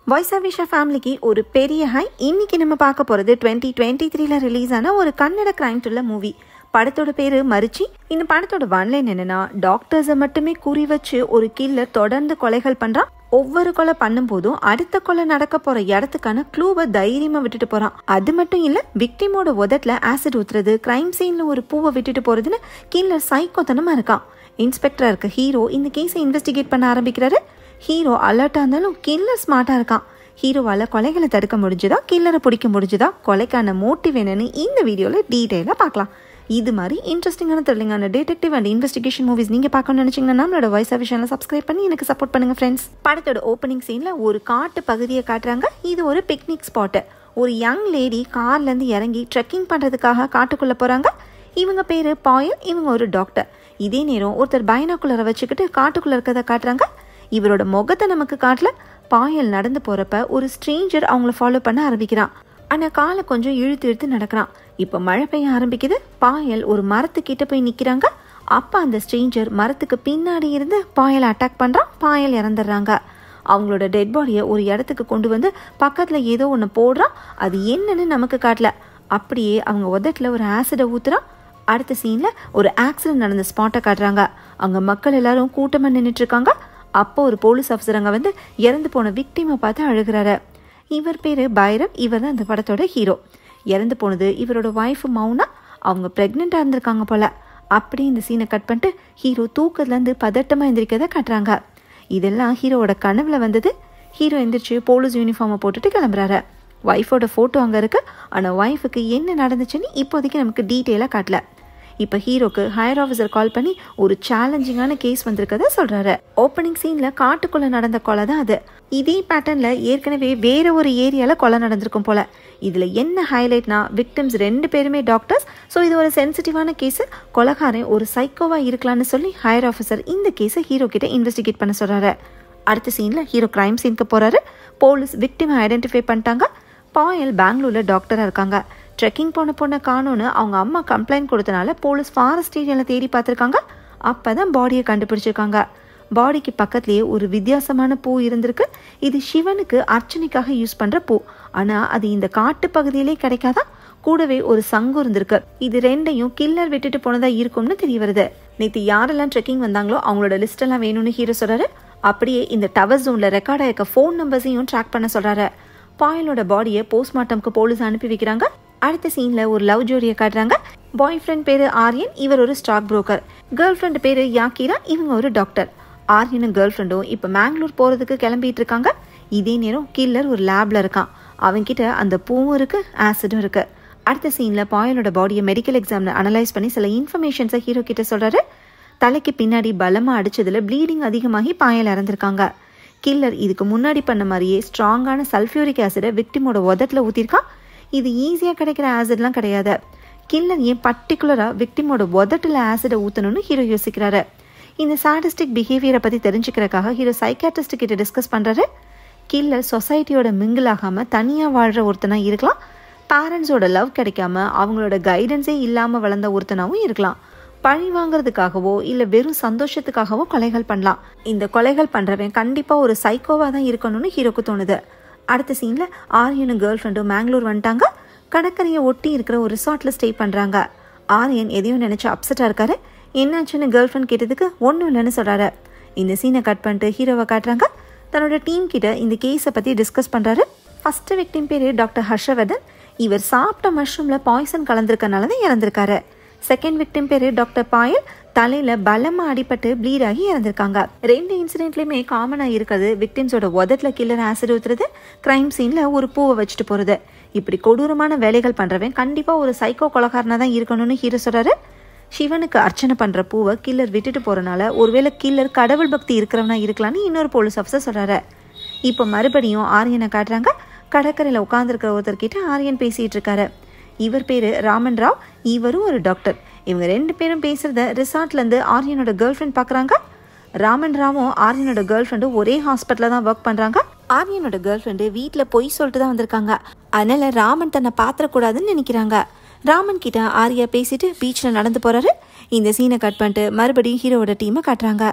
voice of விஷா ஃபேமிலிக்கு ஒரு பெரிய ஹை இன்னைக்கு நம்ம பார்க்க போகிறது டுவெண்ட்டி டுவெண்ட்டி த்ரீல ரிலீஸ் ஆன ஒரு கன்னட கிரைம் த்ரில்லர் மூவி படத்தோட பேரு மரிச்சி இந்த படத்தோட ஒன்லைன் என்னன்னா டாக்டர்ஸை மட்டுமே குறி வச்சு ஒரு கில்லர் தொடர்ந்து கொலைகள் பண்றான் ஒவ்வொரு கொலை பண்ணும்போதும் அடுத்த கொலை நடக்க போற இடத்துக்கான க்ளூவை தைரியமா விட்டுட்டு போறான் அது மட்டும் இல்ல விக்டிமோட உதட்டுல ஆசிட் ஊத்துறது கிரைம் சீன்ல ஒரு பூவை விட்டுட்டு போறதுன்னு கில்லர் சைக்கோத்தனமா இருக்கான் இன்ஸ்பெக்டரா இருக்க ஹீரோ இந்த கேஸை இன்வெஸ்டிகேட் பண்ண ஆரம்பிக்கிறாரு ஹீரோ அலர்ட்டா இருந்தாலும் கில்லர் ஸ்மார்ட்டா இருக்கான் ஹீரோவால கொலைகளை தடுக்க முடிஞ்சுதா கில்லரை பிடிக்க முடிஞ்சுதா கொலைக்கான மோட்டிவ் என்னன்னு இந்த வீடியோல டீட்டெயிலா பார்க்கலாம் இது மாதிரி இன்ட்ரெஸ்டிங்கான த்ரில்லிங்கான டிடெக்டிவ் அண்ட் இன்வெஸ்டிகேஷன் மூவிஸ் நீங்க பார்க்கணும்னு நினைச்சீங்கன்னா நம்மளோட வாய்ஸ் ஆஃபிஷியலை சப்ஸ்கிரைப் பண்ணி எனக்கு சப்போர்ட் பண்ணுங்க ஃப்ரெண்ட்ஸ் படத்தோட ஓப்பனிங் சீன்ல ஒரு காட்டு பகுதியை காட்டுறாங்க இது ஒரு பிக்னிக் ஸ்பாட்டு ஒரு யங் லேடி கார்ல இருந்து இறங்கி ட்ரெக்கிங் பண்றதுக்காக காட்டுக்குள்ள போறாங்க இவங்க பேரு பாயல் இவங்க ஒரு டாக்டர் இதே நேரம் ஒருத்தர் பைனாக்குள்ளரை வச்சுக்கிட்டு காட்டுக்குள்ள இருக்கிறத காட்டுறாங்க இவரோட முகத்தை நமக்கு காட்டல பாயல் நடந்து போறப்ப ஒரு ஸ்ட்ரேஞ்சர் அவங்கள ஃபாலோ பண்ண ஆரம்பிக்கிறான் ஆனா காலை கொஞ்சம் இழுத்து இழுத்து நடக்கிறான் இப்போ மழை பெய்ய ஆரம்பிக்குது பாயல் ஒரு மரத்துக்கிட்ட போய் நிக்கிறாங்க அப்ப அந்த ஸ்ட்ரேஞ்சர் மரத்துக்கு பின்னாடி இருந்து பாயலை அட்டாக் பண்றான் பாயல் இறந்துடுறாங்க அவங்களோட டெட் பாடியை ஒரு இடத்துக்கு கொண்டு வந்து பக்கத்துல ஏதோ ஒன்று போடுறான் அது என்னன்னு நமக்கு காட்டல அப்படியே அவங்க உதட்டில் ஒரு ஆசிடை ஊத்துறான் அடுத்த சீன்ல ஒரு ஆக்சிடென்ட் நடந்த ஸ்பாட்டை காட்டுறாங்க அங்க மக்கள் எல்லாரும் கூட்டமா நின்றுட்டு இருக்காங்க அப்போ ஒரு போலீஸ் ஆஃபீஸர் அங்க வந்து இறந்து போன விக்டிமை பார்த்து அழுகிறாரு இவர் பேரு பைரவ் இவர் தான் இந்த படத்தோட ஹீரோ இறந்து போனது இவரோட ஒய்ஃப் மௌனா அவங்க ப்ரெக்னெண்ட்டாக இருந்திருக்காங்க போல அப்படி இந்த சீனை கட் பண்ணிட்டு ஹீரோ தூக்கத்துலேருந்து பதட்டமாக எந்திரிக்கிறத காட்டுறாங்க இதெல்லாம் ஹீரோவோட கனவுல வந்தது ஹீரோ எந்திரிச்சு போலீஸ் யூனிஃபார்மை போட்டுட்டு கிளம்புறாரு ஒய்ஃபோட ஃபோட்டோ அங்கே இருக்கு ஆனால் ஒய்ஃபுக்கு என்ன நடந்துச்சுன்னு இப்போதைக்கு நமக்கு டீட்டெயிலாக காட்டல இப்போ ஹீரோக்கு ஹையர் ஆஃபீஸர் கால் பண்ணி ஒரு சேலஞ்சிங்கான கேஸ் வந்திருக்கத சொல்றாரு ஓப்பனிங் சீன்ல காட்டுக்குள்ள நடந்த கொலை தான் அது இதே பேட்டர்ன்ல ஏற்கனவே வேற ஒரு ஏரியால கொலை நடந்திருக்கும் போல இதுல என்ன ஹைலைட்னா விக்டிம்ஸ் ரெண்டு பேருமே டாக்டர்ஸ் ஸோ இது ஒரு சென்சிட்டிவான கேஸ் கொலகாரன் ஒரு சைக்கோவா இருக்கலாம்னு சொல்லி ஹையர் ஆஃபீஸர் இந்த கேஸை ஹீரோ கிட்ட இன்வெஸ்டிகேட் பண்ண சொல்றாரு அடுத்த சீன்ல ஹீரோ கிரைம் சீனுக்கு போறாரு போலீஸ் விக்டிமை ஐடென்டிஃபை பண்ணிட்டாங்க பாயல் பெங்களூர்ல டாக்டரா இருக்காங்க ட்ரெக்கிங் போன பொண்ணை காணும்னு அவங்க அம்மா கம்ப்ளைண்ட் கொடுத்தனால போலீஸ் ஃபாரஸ்ட் ஏரியாவில் தேடி பார்த்துருக்காங்க அப்போ தான் பாடியை கண்டுபிடிச்சிருக்காங்க பாடிக்கு பக்கத்துலேயே ஒரு வித்தியாசமான பூ இருந்திருக்கு இது சிவனுக்கு அர்ச்சனைக்காக யூஸ் பண்ணுற பூ ஆனால் அது இந்த காட்டு பகுதியிலே கிடைக்காதா கூடவே ஒரு சங்கு இருந்திருக்கு இது ரெண்டையும் கில்லர் விட்டுட்டு போனதா இருக்கும்னு தெரிய வருது நேற்று யாரெல்லாம் ட்ரெக்கிங் வந்தாங்களோ அவங்களோட லிஸ்ட் எல்லாம் வேணும்னு ஹீரோ சொல்றாரு அப்படியே இந்த டவர் ஜோன்ல ரெக்கார்ட் ஆயிருக்க ஃபோன் நம்பர்ஸையும் ட்ராக் பண்ண சொல்றாரு பாயலோட பாடியை போஸ்ட்மார்ட்டம்க்கு போலீஸ் அனுப்பி வைக்கிறாங்க அடுத்த சீன்ல ஒரு லவ் ஜோடியை காட்டுறாங்க பாய் ஃப்ரெண்ட் பேரு ஆரியன் இவர் ஒரு ஸ்டாக் புரோக்கர் கேர்ள் ஃப்ரெண்ட் பேரு யாக்கிரா இவங்க ஒரு டாக்டர் ஆரியனும் கேர்ள் ஃப்ரெண்டும் இப்போ மேங்களூர் போறதுக்கு கிளம்பிட்டு இருக்காங்க இதே நேரம் கில்லர் ஒரு லேப்ல இருக்கான் அவன்கிட்ட அந்த பூவும் இருக்கு ஆசிடும் இருக்கு அடுத்த சீன்ல பாயலோட பாடியை மெடிக்கல் எக்ஸாம்ல அனலைஸ் பண்ணி சில இன்ஃபர்மேஷன்ஸை ஹீரோ கிட்ட சொல்றாரு தலைக்கு பின்னாடி பலமா அடிச்சதுல ப்ளீடிங் அதிகமாகி பாயல் இறந்திருக்காங்க கில்லர் இதுக்கு முன்னாடி பண்ண மாதிரியே ஸ்ட்ராங்கான சல்ஃபியூரிக் ஆசிடை விக்டிமோட உதட்டில் ஊற்றிருக்கான் இது ஈஸியாக கிடைக்கிற ஆசிட்லாம் கிடையாது கில்லர் ஏன் பர்டிகுலராக விக்டிமோட உதட்டில் ஆசிடை ஊற்றணும்னு ஹீரோ யோசிக்கிறாரு இந்த சாடிஸ்டிக் பிஹேவியரை பற்றி தெரிஞ்சுக்கிறக்காக ஹீரோ சைக்காட்ரிஸ்ட் கிட்ட டிஸ்கஸ் பண்ணுறாரு கில்லர் சொசைட்டியோட மிங்கிள் ஆகாமல் தனியாக வாழ்கிற ஒருத்தனாக இருக்கலாம் பேரண்ட்ஸோட லவ் கிடைக்காம அவங்களோட கைடன்ஸே இல்லாமல் வளர்ந்த ஒருத்தனாகவும் இருக்கலாம் பழி வாங்குறதுக்காகவோ இல்லை வெறும் சந்தோஷத்துக்காகவோ கொலைகள் பண்ணலாம் இந்த கொலைகள் பண்ணுறவன் கண்டிப்பாக ஒரு சைக்கோவாக தான் இருக்கணும்னு ஹீரோக்கு தோணுது அடுத்த சீனில் ஆரியனும் கேர்ள் ஃப்ரெண்டும் மேங்களூர் வந்துட்டாங்க கடற்கரையை ஒட்டி இருக்கிற ஒரு ரிசார்ட்டில் ஸ்டே பண்ணுறாங்க ஆரியன் எதையும் நினச்சி அப்செட்டாக இருக்காரு என்னாச்சுன்னு கேர்ள் ஃப்ரெண்ட் கேட்டதுக்கு ஒன்றும் இல்லைன்னு சொல்கிறாரு இந்த சீனை கட் பண்ணிட்டு ஹீரோவை காட்டுறாங்க தன்னோட டீம் கிட்ட இந்த கேஸை பற்றி டிஸ்கஸ் பண்ணுறாரு ஃபஸ்ட்டு விக்டிம் பேர் டாக்டர் ஹர்ஷவர்தன் இவர் சாப்பிட்ட மஷ்ரூமில் பாய்சன் கலந்துருக்கனால தான் இறந்துருக்காரு செகண்ட் விக்டிம் பேரு டாக்டர் பாயல் தலையில பலமா அடிபட்டு ப்ளீட் ஆகி இறந்திருக்காங்க ரெண்டு இன்சிடென்ட்லயுமே காமனா இருக்கிறது விக்டிம்ஸோட உதட்டுல கில்லர் ஆசிட் ஊத்துறது கிரைம் சீன்ல ஒரு பூவை வச்சுட்டு போறது இப்படி கொடூரமான வேலைகள் பண்றவன் கண்டிப்பா ஒரு சைக்கோ கொலகாரனா தான் இருக்கணும்னு ஹீரோ சொல்றாரு சிவனுக்கு அர்ச்சனை பண்ற பூவை கில்லர் விட்டுட்டு போறனால ஒருவேளை கில்லர் கடவுள் பக்தி இருக்கிறவனா இருக்கலாம்னு இன்னொரு போலீஸ் ஆஃபீஸர் சொல்றாரு இப்போ மறுபடியும் ஆரியனை காட்டுறாங்க கடற்கரையில் உட்காந்துருக்கிற ஒருத்தர்கிட்ட ஆரியன் பேசிட்டு இருக்காரு இவர் பேரு ராமன் ராவ் இவரும் ஒரு டாக்டர் இவங்க ரெண்டு பேரும் பேசுறத ரிசார்ட்ல இருந்து ஆரியனோட கேர்ள் ஃப்ரெண்ட் பாக்குறாங்க ராமன் ராவும் ஆரியனோட கேர்ள் ஃப்ரெண்டும் ஒரே ஹாஸ்பிட்டல்ல தான் ஒர்க் பண்றாங்க ஆரியனோட கேர்ள் ஃப்ரெண்டு வீட்டில் பொய் சொல்லிட்டு தான் வந்திருக்காங்க அதனால ராமன் தன்னை பாத்திரக்கூடாதுன்னு நினைக்கிறாங்க ராமன் கிட்ட ஆரியா பேசிட்டு பீச்சில் நடந்து போறாரு இந்த சீனை கட் பண்ணிட்டு மறுபடியும் ஹீரோவோட டீமை காட்டுறாங்க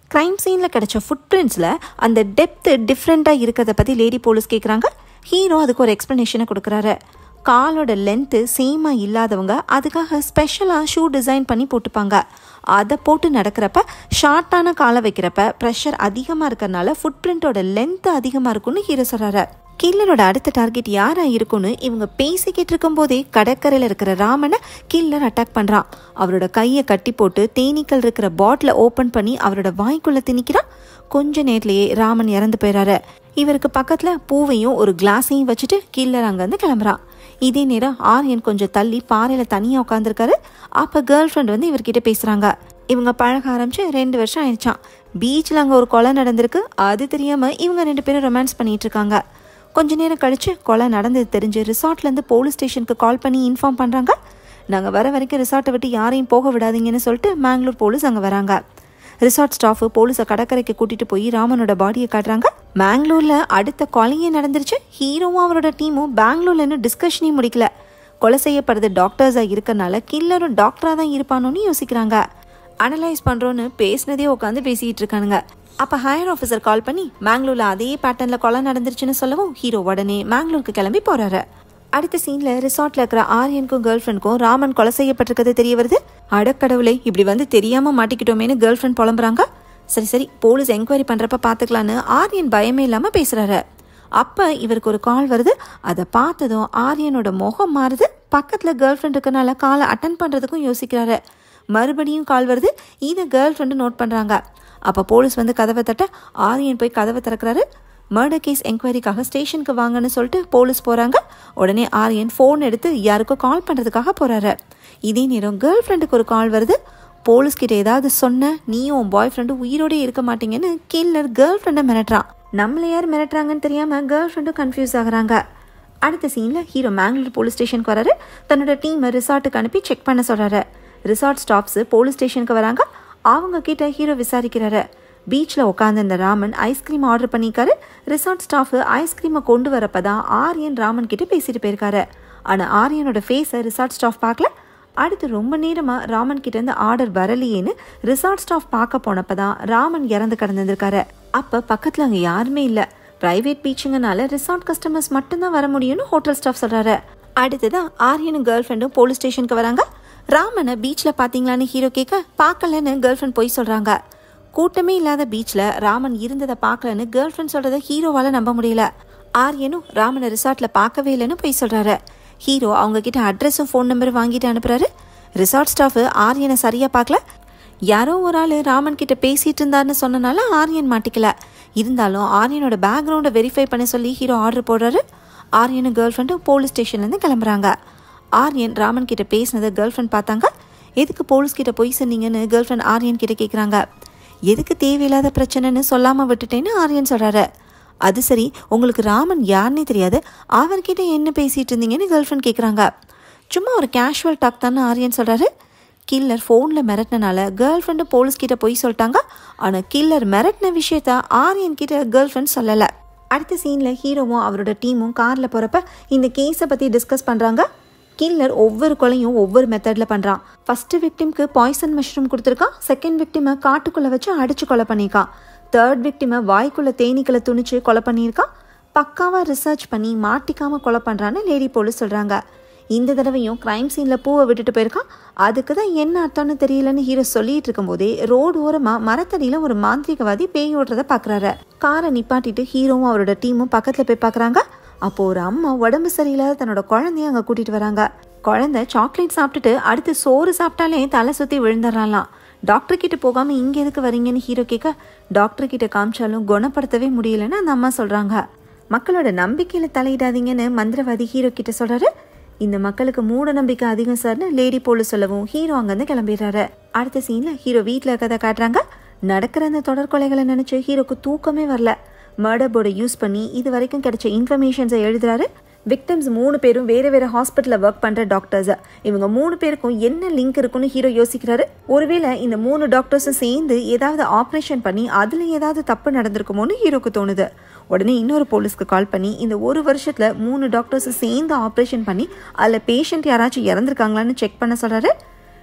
கிரைம் சீனில் கிடைச்ச ஃபுட் பிரிண்ட்ஸில் அந்த டெப்த்து டிஃப்ரெண்ட்டாக இருக்கிறத பற்றி லேடி போலீஸ் கேட்குறாங்க ஹீரோ அதுக்கு ஒரு எக்ஸ்ப்ளனேஷனை கொடுக்குறாரு காலோட லென்த்து சேமாக இல்லாதவங்க அதுக்காக ஸ்பெஷலாக ஷூ டிசைன் பண்ணி போட்டுப்பாங்க அதை போட்டு நடக்கிறப்ப ஷார்ட்டான காலை வைக்கிறப்ப ப்ரெஷர் அதிகமாக இருக்கிறனால ஃபுட் பிரிண்ட்டோட லென்த்து அதிகமாக இருக்கும்னு ஹீரோ சொல்கிறாரு கில்லரோட அடுத்த டார்கெட் யாரா இருக்கும்னு இவங்க பேசிக்கிட்டு இருக்கும் போதே கடற்கரையில் இருக்கிற ராமனை கில்லர் அட்டாக் பண்ணுறான் அவரோட கையை கட்டி போட்டு தேனீக்கள் இருக்கிற பாட்டிலை ஓப்பன் பண்ணி அவரோட வாய்க்குள்ள திணிக்கிறான் கொஞ்ச நேரத்திலேயே ராமன் இறந்து போயிறாரு இவருக்கு பக்கத்தில் பூவையும் ஒரு கிளாஸையும் வச்சுட்டு கில்லர் அங்கேருந்து கிளம்புறான் இதே நேரம் ஆரியன் கொஞ்சம் தள்ளி பாறையில் தனியாக உட்காந்துருக்காரு அப்போ கேர்ள் ஃப்ரெண்ட் வந்து இவர்கிட்ட பேசுகிறாங்க இவங்க பழக ஆரம்பிச்சு ரெண்டு வருஷம் ஆயிடுச்சான் பீச்சில் அங்கே ஒரு கொலை நடந்திருக்கு அது தெரியாமல் இவங்க ரெண்டு பேரும் ரொமான்ஸ் பண்ணிட்டு இருக்காங்க கொஞ்ச நேரம் கழிச்சு கொலை நடந்தது தெரிஞ்சு ரிசார்ட்லேருந்து போலீஸ் ஸ்டேஷனுக்கு கால் பண்ணி இன்ஃபார்ம் பண்ணுறாங்க நாங்கள் வர வரைக்கும் ரிசார்ட்டை விட்டு யாரையும் போக விடாதீங்கன்னு சொல்லிட்டு மேங்களூர் போலீஸ் அங்கே வராங்க ரிசார்ட் ஸ்டாஃப் போலீஸை கடற்கரைக்கு கூட்டிட்டு போய் ராமனோட பாடியை காட்டுறாங்க மேங்களூர்ல அடுத்த கொலையே நடந்துருச்சு ஹீரோவும் அவரோட டீமும் பெங்களூர்லன்னு டிஸ்கஷனே முடிக்கல கொலை செய்யப்படுறது டாக்டர்ஸா இருக்கறனால கில்லரும் டாக்டரா தான் இருப்பானோன்னு யோசிக்கிறாங்க அனலைஸ் பண்றோன்னு பேசினதே உட்காந்து பேசிட்டு இருக்கானுங்க அப்ப ஹையர் ஆஃபீஸர் கால் பண்ணி மேங்களூர்ல அதே பேட்டர்ன்ல கொலை நடந்துருச்சுன்னு சொல்லவும் ஹீரோ உடனே மேங்களூருக்கு கிளம்பி போறாரு அடுத்த சீன்ல ரிசார்ட்ல இருக்கிற ஆரியனுக்கும் கேர்ள் ஃப்ரெண்டுக்கும் ராமன் கொலை செய்யப்பட்டிருக்கிறது தெரிய வருது அடக்கடவுளே இப்படி வந்து தெரியாம மாட்டிக்கிட்டோமேனு கேர்ள் ஃப்ரெண்ட் புலம்புறாங்க சரி சரி போலீஸ் என்கொயரி பண்றப்ப பாத்துக்கலான்னு ஆரியன் பயமே இல்லாம பேசுறாரு அப்ப இவருக்கு ஒரு கால் வருது அதை பார்த்ததும் ஆரியனோட முகம் மாறுது பக்கத்துல கேர்ள் ஃப்ரெண்ட் இருக்கனால காலை அட்டன் பண்றதுக்கும் யோசிக்கிறாரு மறுபடியும் கால் வருது இதை கேர்ள் ஃப்ரெண்டு நோட் பண்றாங்க அப்ப போலீஸ் வந்து கதவை தட்ட ஆரியன் போய் கதவை திறக்கிறாரு மர்டர் கேஸ் என்கொயரிக்காக ஸ்டேஷனுக்கு வாங்கன்னு சொல்லிட்டு போலீஸ் போகிறாங்க உடனே ஆரியன் ஃபோன் எடுத்து யாருக்கோ கால் பண்ணுறதுக்காக போகிறாரு இதே நேரம் கேர்ள் ஃப்ரெண்டுக்கு ஒரு கால் வருது போலீஸ்கிட்ட ஏதாவது சொன்ன நீயும் உன் பாய் ஃப்ரெண்டும் உயிரோடே இருக்க மாட்டீங்கன்னு கில்லர் கேர்ள் ஃப்ரெண்டை மிரட்டுறான் நம்மளை யார் மிரட்டுறாங்கன்னு தெரியாமல் கேர்ள் ஃப்ரெண்டும் கன்ஃபியூஸ் ஆகுறாங்க அடுத்த சீனில் ஹீரோ மேங்களூர் போலீஸ் ஸ்டேஷனுக்கு வராரு தன்னோட டீமை ரிசார்ட்டுக்கு அனுப்பி செக் பண்ண சொல்கிறாரு ரிசார்ட் ஸ்டாஃப்ஸ் போலீஸ் ஸ்டேஷனுக்கு வராங்க அவங்க கிட்ட ஹீரோ விசாரிக்கிறாரு பீச்சில் உட்காந்துருந்த ராமன் ஐஸ்கிரீம் ஆர்டர் பண்ணியிருக்காரு ரிசார்ட் ஸ்டாஃப் ஐஸ்கிரீமை கொண்டு வரப்ப தான் ஆரியன் ராமன் கிட்ட பேசிட்டு போயிருக்காரு ஆனால் ஆரியனோட ஃபேஸை ரிசார்ட் ஸ்டாஃப் பார்க்கல அடுத்து ரொம்ப நேரமாக ராமன் கிட்ட இருந்து ஆர்டர் வரலையேன்னு ரிசார்ட் ஸ்டாஃப் பார்க்க போனப்ப தான் ராமன் இறந்து கிடந்திருக்காரு அப்போ பக்கத்தில் அங்கே யாருமே இல்லை பிரைவேட் பீச்சுங்கனால ரிசார்ட் கஸ்டமர்ஸ் மட்டும்தான் வர முடியும்னு ஹோட்டல் ஸ்டாஃப் சொல்கிறாரு அடுத்ததான் ஆரியனும் கேர்ள் ஃப்ரெண்டும் போலீஸ் ஸ்டேஷனுக்கு வராங்க ராமனை பீச்சில் பார்த்தீங்களான்னு ஹீரோ கேட்க பார்க்கலன்னு கேர்ள் ஃப்ரெண்ட் போய் சொல்கிறாங்க கூட்டமே இல்லாத பீச்சில் ராமன் இருந்ததை பார்க்கலன்னு கேர்ள் ஃப்ரெண்ட் சொல்கிறத ஹீரோவால் நம்ப முடியல ஆரியனும் ராமனை ரிசார்ட்டில் பார்க்கவே இல்லைன்னு போய் சொல்கிறாரு ஹீரோ அவங்க கிட்ட அட்ரஸும் ஃபோன் நம்பரும் வாங்கிட்டு அனுப்புறாரு ரிசார்ட் ஸ்டாஃப் ஆரியனை சரியாக பார்க்கல யாரோ ஒரு ஆள் ராமன் கிட்ட பேசிட்டு இருந்தாருன்னு சொன்னனால ஆரியன் மாட்டிக்கல இருந்தாலும் ஆரியனோட பேக்ரவுண்டை வெரிஃபை பண்ண சொல்லி ஹீரோ ஆர்டர் போடுறாரு ஆரியனும் கேர்ள் ஃப்ரெண்டும் போலீஸ் ஸ்டேஷன்லேருந்து கிளம்புறாங்க ஆரியன் ராமன் கிட்ட பேசினதை கேர்ள் ஃப்ரெண்ட் பார்த்தாங்க எதுக்கு போலீஸ் கிட்ட போய் சொன்னீங்கன்னு கேர்ள் ஃப்ரெண்ட் ஆரியன் கிட்ட கேட்குறாங்க எதுக்கு தேவையில்லாத பிரச்சனைன்னு சொல்லாமல் விட்டுட்டேன்னு ஆரியன் சொல்கிறாரு அது சரி உங்களுக்கு ராமன் யாருன்னே தெரியாது அவர்கிட்ட என்ன பேசிட்டு இருந்தீங்கன்னு கேர்ள் ஃப்ரெண்ட் கேட்குறாங்க சும்மா ஒரு கேஷுவல் டாக் தானே ஆரியன் சொல்கிறாரு கில்லர் ஃபோனில் மிரட்டினால கேர்ள் ஃப்ரெண்டு போலீஸ் கிட்ட போய் சொல்லிட்டாங்க ஆனால் கில்லர் மிரட்டின விஷயத்த ஆரியன் கிட்ட கேர்ள் ஃப்ரெண்ட் சொல்லலை அடுத்த சீனில் ஹீரோவும் அவரோட டீமும் காரில் போகிறப்ப இந்த கேஸை பற்றி டிஸ்கஸ் பண்ணுறாங்க கில்லர் ஒவ்வொரு கொலையும் ஒவ்வொரு மெத்தடில் பண்ணுறான் ஃபர்ஸ்ட் விக்டிம்க்கு பாய்சன் மஷ்ரூம் கொடுத்துருக்கான் செகண்ட் விக்டிமை காட்டுக்குள்ளே வச்சு அடிச்சு கொலை பண்ணியிருக்கான் தேர்ட் விக்டிமை வாய்க்குள்ள தேனீக்களை துணிச்சு கொலை பண்ணியிருக்கான் பக்காவாக ரிசர்ச் பண்ணி மாட்டிக்காமல் கொலை பண்ணுறான்னு லேடி போலீஸ் சொல்கிறாங்க இந்த தடவையும் கிரைம் சீனில் பூவை விட்டுட்டு போயிருக்கான் அதுக்கு தான் என்ன அர்த்தம்னு தெரியலன்னு ஹீரோ சொல்லிட்டு இருக்கும்போதே ரோடு ஓரமாக மரத்தடியில் ஒரு மாந்திரிகவாதி பேய் ஓட்டுறத பார்க்குறாரு காரை நிப்பாட்டிட்டு ஹீரோவும் அவரோட டீமும் பக்கத்தில் போய் பார்க்குறாங்க அப்போ ஒரு அம்மா உடம்பு சரியில்லாத தன்னோட குழந்தைய அங்கே கூட்டிட்டு வராங்க குழந்தை சாக்லேட் சாப்பிட்டுட்டு அடுத்து சோறு சாப்பிட்டாலே தலை சுற்றி விழுந்துடுறாங்களாம் டாக்டர் கிட்ட போகாம இங்க எதுக்கு வரீங்கன்னு ஹீரோ கேட்க டாக்டர் கிட்ட காமிச்சாலும் குணப்படுத்தவே முடியலன்னு அந்த அம்மா சொல்றாங்க மக்களோட நம்பிக்கையில தலையிடாதீங்கன்னு மந்திரவாதி ஹீரோ கிட்ட சொல்றாரு இந்த மக்களுக்கு மூட நம்பிக்கை அதிகம் சார்னு லேடி போலீஸ் சொல்லவும் ஹீரோ அங்கேருந்து கிளம்பிடுறாரு அடுத்த சீன்ல ஹீரோ வீட்டில் இருக்கதை காட்டுறாங்க நடக்கிற அந்த தொடர் கொலைகளை நினைச்சு ஹீரோக்கு தூக்கமே வரல மர்டர் போர்டை யூஸ் பண்ணி இது வரைக்கும் கிடைச்ச இன்ஃபர்மேஷன்ஸை எழுதுறாரு விக்டிம்ஸ் மூணு பேரும் வேறு வேறு ஹாஸ்பிட்டலில் ஒர்க் பண்ணுற டாக்டர்ஸ் இவங்க மூணு பேருக்கும் என்ன லிங்க் இருக்குன்னு ஹீரோ யோசிக்கிறாரு ஒருவேளை இந்த மூணு டாக்டர்ஸும் சேர்ந்து ஏதாவது ஆப்ரேஷன் பண்ணி அதில் ஏதாவது தப்பு நடந்திருக்குமோன்னு ஹீரோக்கு தோணுது உடனே இன்னொரு போலீஸ்க்கு கால் பண்ணி இந்த ஒரு வருஷத்தில் மூணு டாக்டர்ஸும் சேர்ந்து ஆப்ரேஷன் பண்ணி அதில் பேஷண்ட் யாராச்சும் இறந்துருக்காங்களான்னு செக் பண்ண சொல்கிறாரு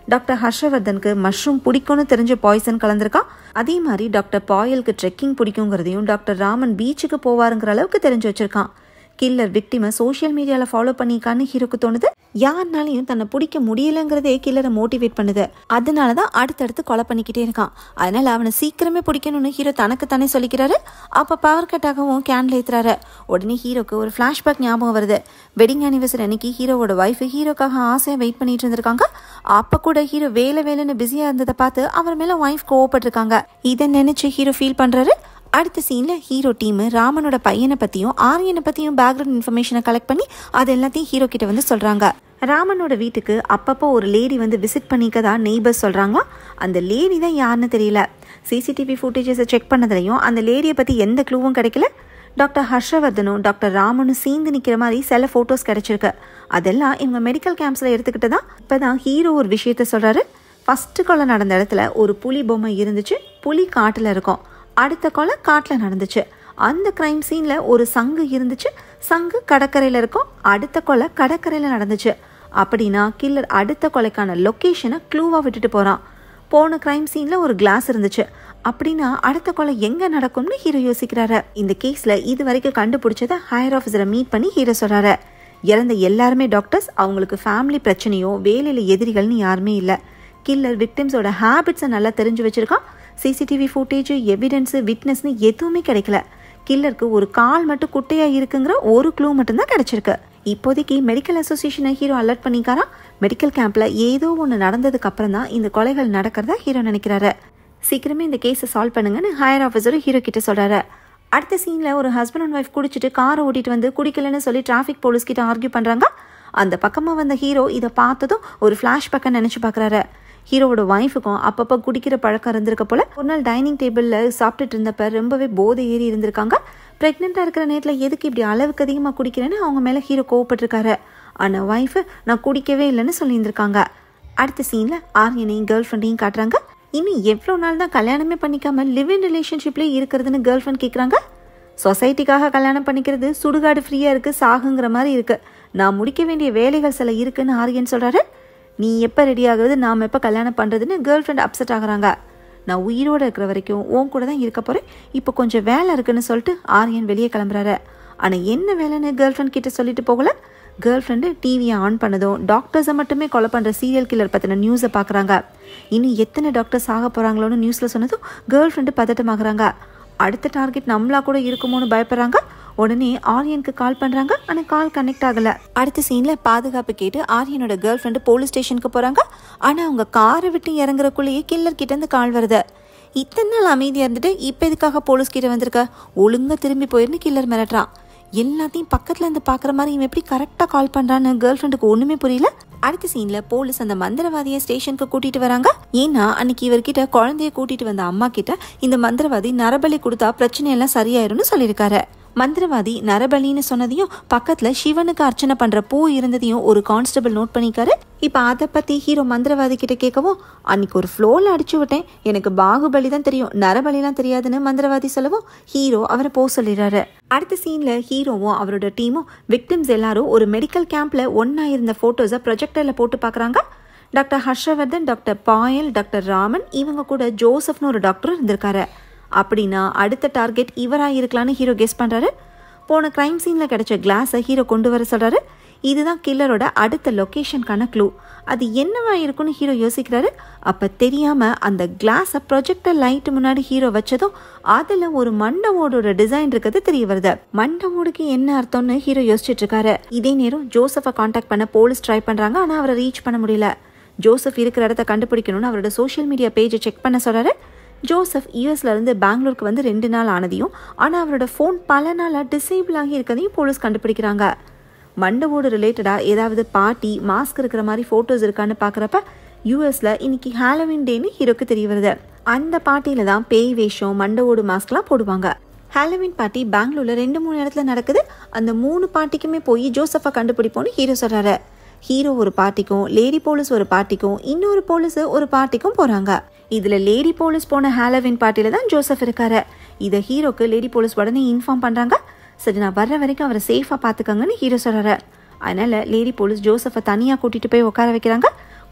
டாக்டர் ஹர்ஷவர்தனுக்கு மஷ்ரூம் பிடிக்கும்னு தெரிஞ்ச பாய்சன் கலந்துருக்கான் அதே மாதிரி டாக்டர் பாயலுக்கு ட்ரெக்கிங் பிடிக்குங்கிறதையும் டாக்டர் ராமன் பீச்சுக்கு போவாருங்கிற அளவுக்கு தெரிஞ்சு வச்சிருக்கான் கில்லர் விக்டிமை சோஷியல் மீடியாவில் ஃபாலோ பண்ணிக்கான்னு ஹீரோக்கு தோணுது யாருனாலையும் தன்னை பிடிக்க முடியலங்கிறதே கில்லரை மோட்டிவேட் பண்ணுது அதனால தான் அடுத்தடுத்து கொலை பண்ணிக்கிட்டே இருக்கான் அதனால அவனை சீக்கிரமே பிடிக்கணும்னு ஹீரோ தனக்கு தானே சொல்லிக்கிறாரு அப்போ பவர் கட்டாகவும் கேன்ல ஏத்துறாரு உடனே ஹீரோக்கு ஒரு ஃப்ளாஷ்பேக் ஞாபகம் வருது வெட்டிங் ஆனிவர்சரி அன்னைக்கு ஹீரோவோட ஒய்ஃப் ஹீரோக்காக ஆசையாக வெயிட் பண்ணிட்டு இருந்திருக்காங்க அப்போ கூட ஹீரோ வேலை வேலைன்னு பிஸியாக இருந்ததை பார்த்து அவர் மேலே ஒய்ஃப் கோவப்பட்டிருக்காங்க இதை நினைச்சு ஹீரோ ஃபீல் பண்ணுறாரு அடுத்த சீனில் ஹீரோ டீமு ராமனோட பையனை பற்றியும் ஆரியனை பற்றியும் பேக்ரவுண்ட் இன்ஃபர்மேஷனை கலெக்ட் பண்ணி அது எல்லாத்தையும் ஹீரோ கிட்ட வந்து சொல்கிறாங்க ராமனோட வீட்டுக்கு அப்பப்போ ஒரு லேடி வந்து விசிட் பண்ணிக்கதா நெய்பர்ஸ் சொல்கிறாங்களா அந்த லேடி தான் யாருன்னு தெரியல சிசிடிவி ஃபுட்டேஜஸை செக் பண்ணதுலையும் அந்த லேடியை பற்றி எந்த க்ளூவும் கிடைக்கல டாக்டர் ஹர்ஷவர்தனும் டாக்டர் ராமனும் சேர்ந்து நிற்கிற மாதிரி சில ஃபோட்டோஸ் கிடைச்சிருக்கு அதெல்லாம் இவங்க மெடிக்கல் கேம்ப்ஸில் எடுத்துக்கிட்டு தான் இப்போ தான் ஹீரோ ஒரு விஷயத்த சொல்கிறாரு ஃபஸ்ட்டு கொலை நடந்த இடத்துல ஒரு புலி பொம்மை இருந்துச்சு புலி காட்டில் இருக்கும் அடுத்த கொலை காட்டில் நடந்துச்சு அந்த கிரைம் சீனில் ஒரு சங்கு இருந்துச்சு சங்கு கடற்கரையில் இருக்கும் அடுத்த கொலை கடற்கரையில் நடந்துச்சு அப்படின்னா கில்லர் அடுத்த கொலைக்கான லொக்கேஷனை க்ளூவாக விட்டுட்டு போகிறான் போன கிரைம் சீனில் ஒரு கிளாஸ் இருந்துச்சு அப்படின்னா அடுத்த கொலை எங்கே நடக்கும்னு ஹீரோ யோசிக்கிறாரு இந்த கேஸில் இது வரைக்கும் கண்டுபிடிச்சதை ஹையர் ஆஃபீஸரை மீட் பண்ணி ஹீரோ சொல்கிறாரு இறந்த எல்லாருமே டாக்டர்ஸ் அவங்களுக்கு ஃபேமிலி பிரச்சனையோ வேலையில் எதிரிகள்னு யாருமே இல்லை கில்லர் விக்டிம்ஸோட ஹேபிட்ஸை நல்லா தெரிஞ்சு வச்சிருக்கான் சிசிடிவி ஃபுட்டேஜ் எவிடன்ஸு விட்னஸ்னு எதுவுமே கிடைக்கல கில்லருக்கு ஒரு கால் மட்டும் குட்டையாக இருக்குங்கிற ஒரு க்ளூ மட்டும்தான் கிடைச்சிருக்கு இப்போதைக்கு மெடிக்கல் அசோசியேஷனை ஹீரோ அலர்ட் பண்ணிக்காரா மெடிக்கல் கேம்பில் ஏதோ ஒன்று நடந்ததுக்கு அப்புறம் தான் இந்த கொலைகள் நடக்கிறதா ஹீரோ நினைக்கிறாரு சீக்கிரமே இந்த கேஸை சால்வ் பண்ணுங்கன்னு ஹையர் ஆஃபீஸரும் ஹீரோ கிட்ட சொல்கிறாரு அடுத்த சீனில் ஒரு ஹஸ்பண்ட் அண்ட் ஒய்ஃப் குடிச்சிட்டு காரை ஓட்டிட்டு வந்து குடிக்கலன்னு சொல்லி டிராஃபிக் போலீஸ் கிட்ட ஆர்கியூ பண்ணுறாங்க அந்த பக்கமாக வந்த ஹீரோ இதை பார்த்ததும் ஒரு ஃப்ளாஷ்பேக்கை நினச்சி பார்க்குறாரு ஹீரோவோட ஒய்ஃபுக்கும் அப்பப்போ குடிக்கிற பழக்கம் இருந்திருக்க போல ஒரு நாள் டைனிங் டேபிளில் சாப்பிட்டுட்டு இருந்தப்ப ரொம்பவே போதை ஏறி இருந்திருக்காங்க ப்ரெக்னெண்ட்டாக இருக்கிற நேரத்தில் எதுக்கு இப்படி அளவுக்கு அதிகமாக குடிக்கிறேன்னு அவங்க மேலே ஹீரோ கோவப்பட்டிருக்காரு ஆனால் ஒய்ஃபு நான் குடிக்கவே இல்லைன்னு சொல்லியிருந்திருக்காங்க அடுத்த சீனில் ஆரியனையும் கேர்ள் ஃப்ரெண்டையும் காட்டுறாங்க இன்னும் எவ்வளோ நாள் தான் கல்யாணமே பண்ணிக்காம லிவ் இன் ரிலேஷன்ஷிப்லேயே இருக்கிறதுன்னு கேர்ள் ஃப்ரெண்ட் கேட்குறாங்க சொசைட்டிக்காக கல்யாணம் பண்ணிக்கிறது சுடுகாடு ஃப்ரீயாக இருக்குது சாகுங்கிற மாதிரி இருக்குது நான் முடிக்க வேண்டிய வேலைகள் சில இருக்குன்னு ஆரியன் சொல்கிறாரு நீ எப்போ ரெடி ஆகுறது நாம் எப்போ கல்யாணம் பண்ணுறதுன்னு கேர்ள் ஃப்ரெண்ட் அப்செட் ஆகுறாங்க நான் உயிரோடு இருக்கிற வரைக்கும் உன் கூட தான் இருக்க போகிறேன் இப்போ கொஞ்சம் வேலை இருக்குன்னு சொல்லிட்டு ஆரியன் வெளியே கிளம்புறாரு ஆனால் என்ன வேலைன்னு கேர்ள் ஃப்ரெண்ட் கிட்ட சொல்லிட்டு போகல கேர்ள் ஃப்ரெண்டு டிவியை ஆன் பண்ணதும் டாக்டர்ஸை மட்டுமே கொலை பண்ணுற சீரியல் கில்லர் பற்றின நியூஸை பார்க்குறாங்க இன்னும் எத்தனை டாக்டர்ஸ் ஆக போகிறாங்களோன்னு நியூஸில் சொன்னதும் கேர்ள் ஃப்ரெண்டு பதட்டமாகறாங்க அடுத்த டார்கெட் நம்மளா கூட இருக்குமோன்னு பயப்படுறாங்க உடனே ஆரியனுக்கு கால் பண்ணுறாங்க ஆனால் கால் கனெக்ட் ஆகலை அடுத்த சீனில் பாதுகாப்பு கேட்டு ஆரியனோட கேர்ள் ஃப்ரெண்டு போலீஸ் ஸ்டேஷனுக்கு போகிறாங்க ஆனால் அவங்க காரை விட்டு இறங்குறக்குள்ளேயே கில்லர் கிட்டேருந்து கால் வருது இத்தனை நாள் அமைதியாக இருந்துட்டு இப்போ எதுக்காக போலீஸ் கிட்ட வந்திருக்க ஒழுங்காக திரும்பி போயிருன்னு கில்லர் மிரட்டுறான் எல்லாத்தையும் பக்கத்தில் இருந்து பார்க்குற மாதிரி இவன் எப்படி கரெக்டாக கால் பண்ணுறான்னு கேர்ள் ஃப்ரெண்டுக்கு ஒன்றுமே புரியல அடுத்த சீனில் போலீஸ் அந்த மந்திரவாதியை ஸ்டேஷனுக்கு கூட்டிட்டு வராங்க ஏன்னா அன்னைக்கு இவர்கிட்ட குழந்தைய கூட்டிட்டு வந்த அம்மா கிட்ட இந்த மந்திரவாதி நரபலி கொடுத்தா பிரச்சனையெல்லாம் சரியாயிரும்னு சொல்லியிருக்காரு மந்திரவாதி நரபலின்னு சொன்னதையும் பக்கத்துல சிவனுக்கு அர்ச்சனை பண்ற பூ இருந்ததையும் ஒரு கான்ஸ்டபிள் நோட் பண்ணிக்காரு இப்ப அதை பத்தி ஹீரோ மந்திரவாதி கிட்ட கேட்கவும் அன்னைக்கு ஒரு ஃப்ளோல அடிச்சு விட்டேன் எனக்கு பாகுபலி தான் தெரியும் நரபலிலாம் தெரியாதுன்னு மந்திரவாதி சொல்லவும் ஹீரோ அவரை போக சொல்லிடுறாரு அடுத்த சீன்ல ஹீரோவும் அவரோட டீமும் விக்டிம்ஸ் எல்லாரும் ஒரு மெடிக்கல் கேம்ப்ல ஒன்னா இருந்த போட்டோஸை ப்ரொஜெக்டர்ல போட்டு பாக்குறாங்க doctor Harshavardhan doctor Payal doctor Raman இவங்க கூட ஜோசப்னு ஒரு டாக்டர் இருந்திருக்காரு அப்படின்னா அடுத்த டார்கெட் இவராக இருக்கலான்னு ஹீரோ கெஸ் பண்ணுறாரு போன கிரைம் சீனில் கிடைச்ச கிளாஸை ஹீரோ கொண்டு வர சொல்கிறாரு இதுதான் கில்லரோட அடுத்த லொக்கேஷனுக்கான க்ளூ அது என்னவா இருக்குன்னு ஹீரோ யோசிக்கிறாரு அப்போ தெரியாமல் அந்த கிளாஸை ப்ரொஜெக்டர் லைட்டு முன்னாடி ஹீரோ வச்சதும் அதில் ஒரு மண்டவோடோட டிசைன் இருக்கிறது தெரிய வருது மண்டவோடுக்கு என்ன அர்த்தம்னு ஹீரோ யோசிச்சுட்டு இருக்காரு இதே நேரம் ஜோசஃபை காண்டாக்ட் பண்ண போலீஸ் ட்ரை பண்ணுறாங்க ஆனால் அவரை ரீச் பண்ண முடியல ஜோசப் இருக்கிற இடத்த கண்டுபிடிக்கணும்னு அவரோட சோஷியல் மீடியா பேஜை செக் பண்ண சொல்கிறாரு ஜோசப் யூஎஸ்ல இருந்து பெங்களூருக்கு வந்து ரெண்டு நாள் ஆனதையும் ஆனால் அவரோட ஃபோன் பல நாளாக டிசேபிள் ஆகி இருக்கதையும் போலீஸ் கண்டுபிடிக்கிறாங்க மண்டவோடு ரிலேட்டடாக ஏதாவது பார்ட்டி மாஸ்க் இருக்கிற மாதிரி ஃபோட்டோஸ் இருக்கான்னு பார்க்குறப்ப யூஎஸில் இன்னைக்கு ஹாலோவின் டேன்னு ஹீரோக்கு தெரிய வருது அந்த பார்ட்டியில் தான் பேய் வேஷம் மண்டவோடு மாஸ்க்லாம் போடுவாங்க ஹாலோவின் பார்ட்டி பெங்களூரில் ரெண்டு மூணு இடத்துல நடக்குது அந்த மூணு பார்ட்டிக்குமே போய் ஜோசஃபை கண்டுபிடிப்போன்னு ஹீரோ சொல்கிறாரு ஹீரோ ஒரு பார்ட்டிக்கும் லேடி போலீஸ் ஒரு பார்ட்டிக்கும் இன்னொரு போலீஸ் ஒரு பார்ட்டிக்கும் போகிறாங்க இதில் லேடி போலீஸ் போன ஹாலோவின் பார்ட்டியில் தான் ஜோசப் இருக்காரு இதை ஹீரோக்கு லேடி போலீஸ் உடனே இன்ஃபார்ம் பண்ணுறாங்க சரி நான் வர்ற வரைக்கும் அவரை சேஃபாக பார்த்துக்கங்கன்னு ஹீரோ சொல்கிறாரு அதனால் லேடி போலீஸ் ஜோசஃபை தனியாக கூட்டிகிட்டு போய் உட்கார வைக்கிறாங்க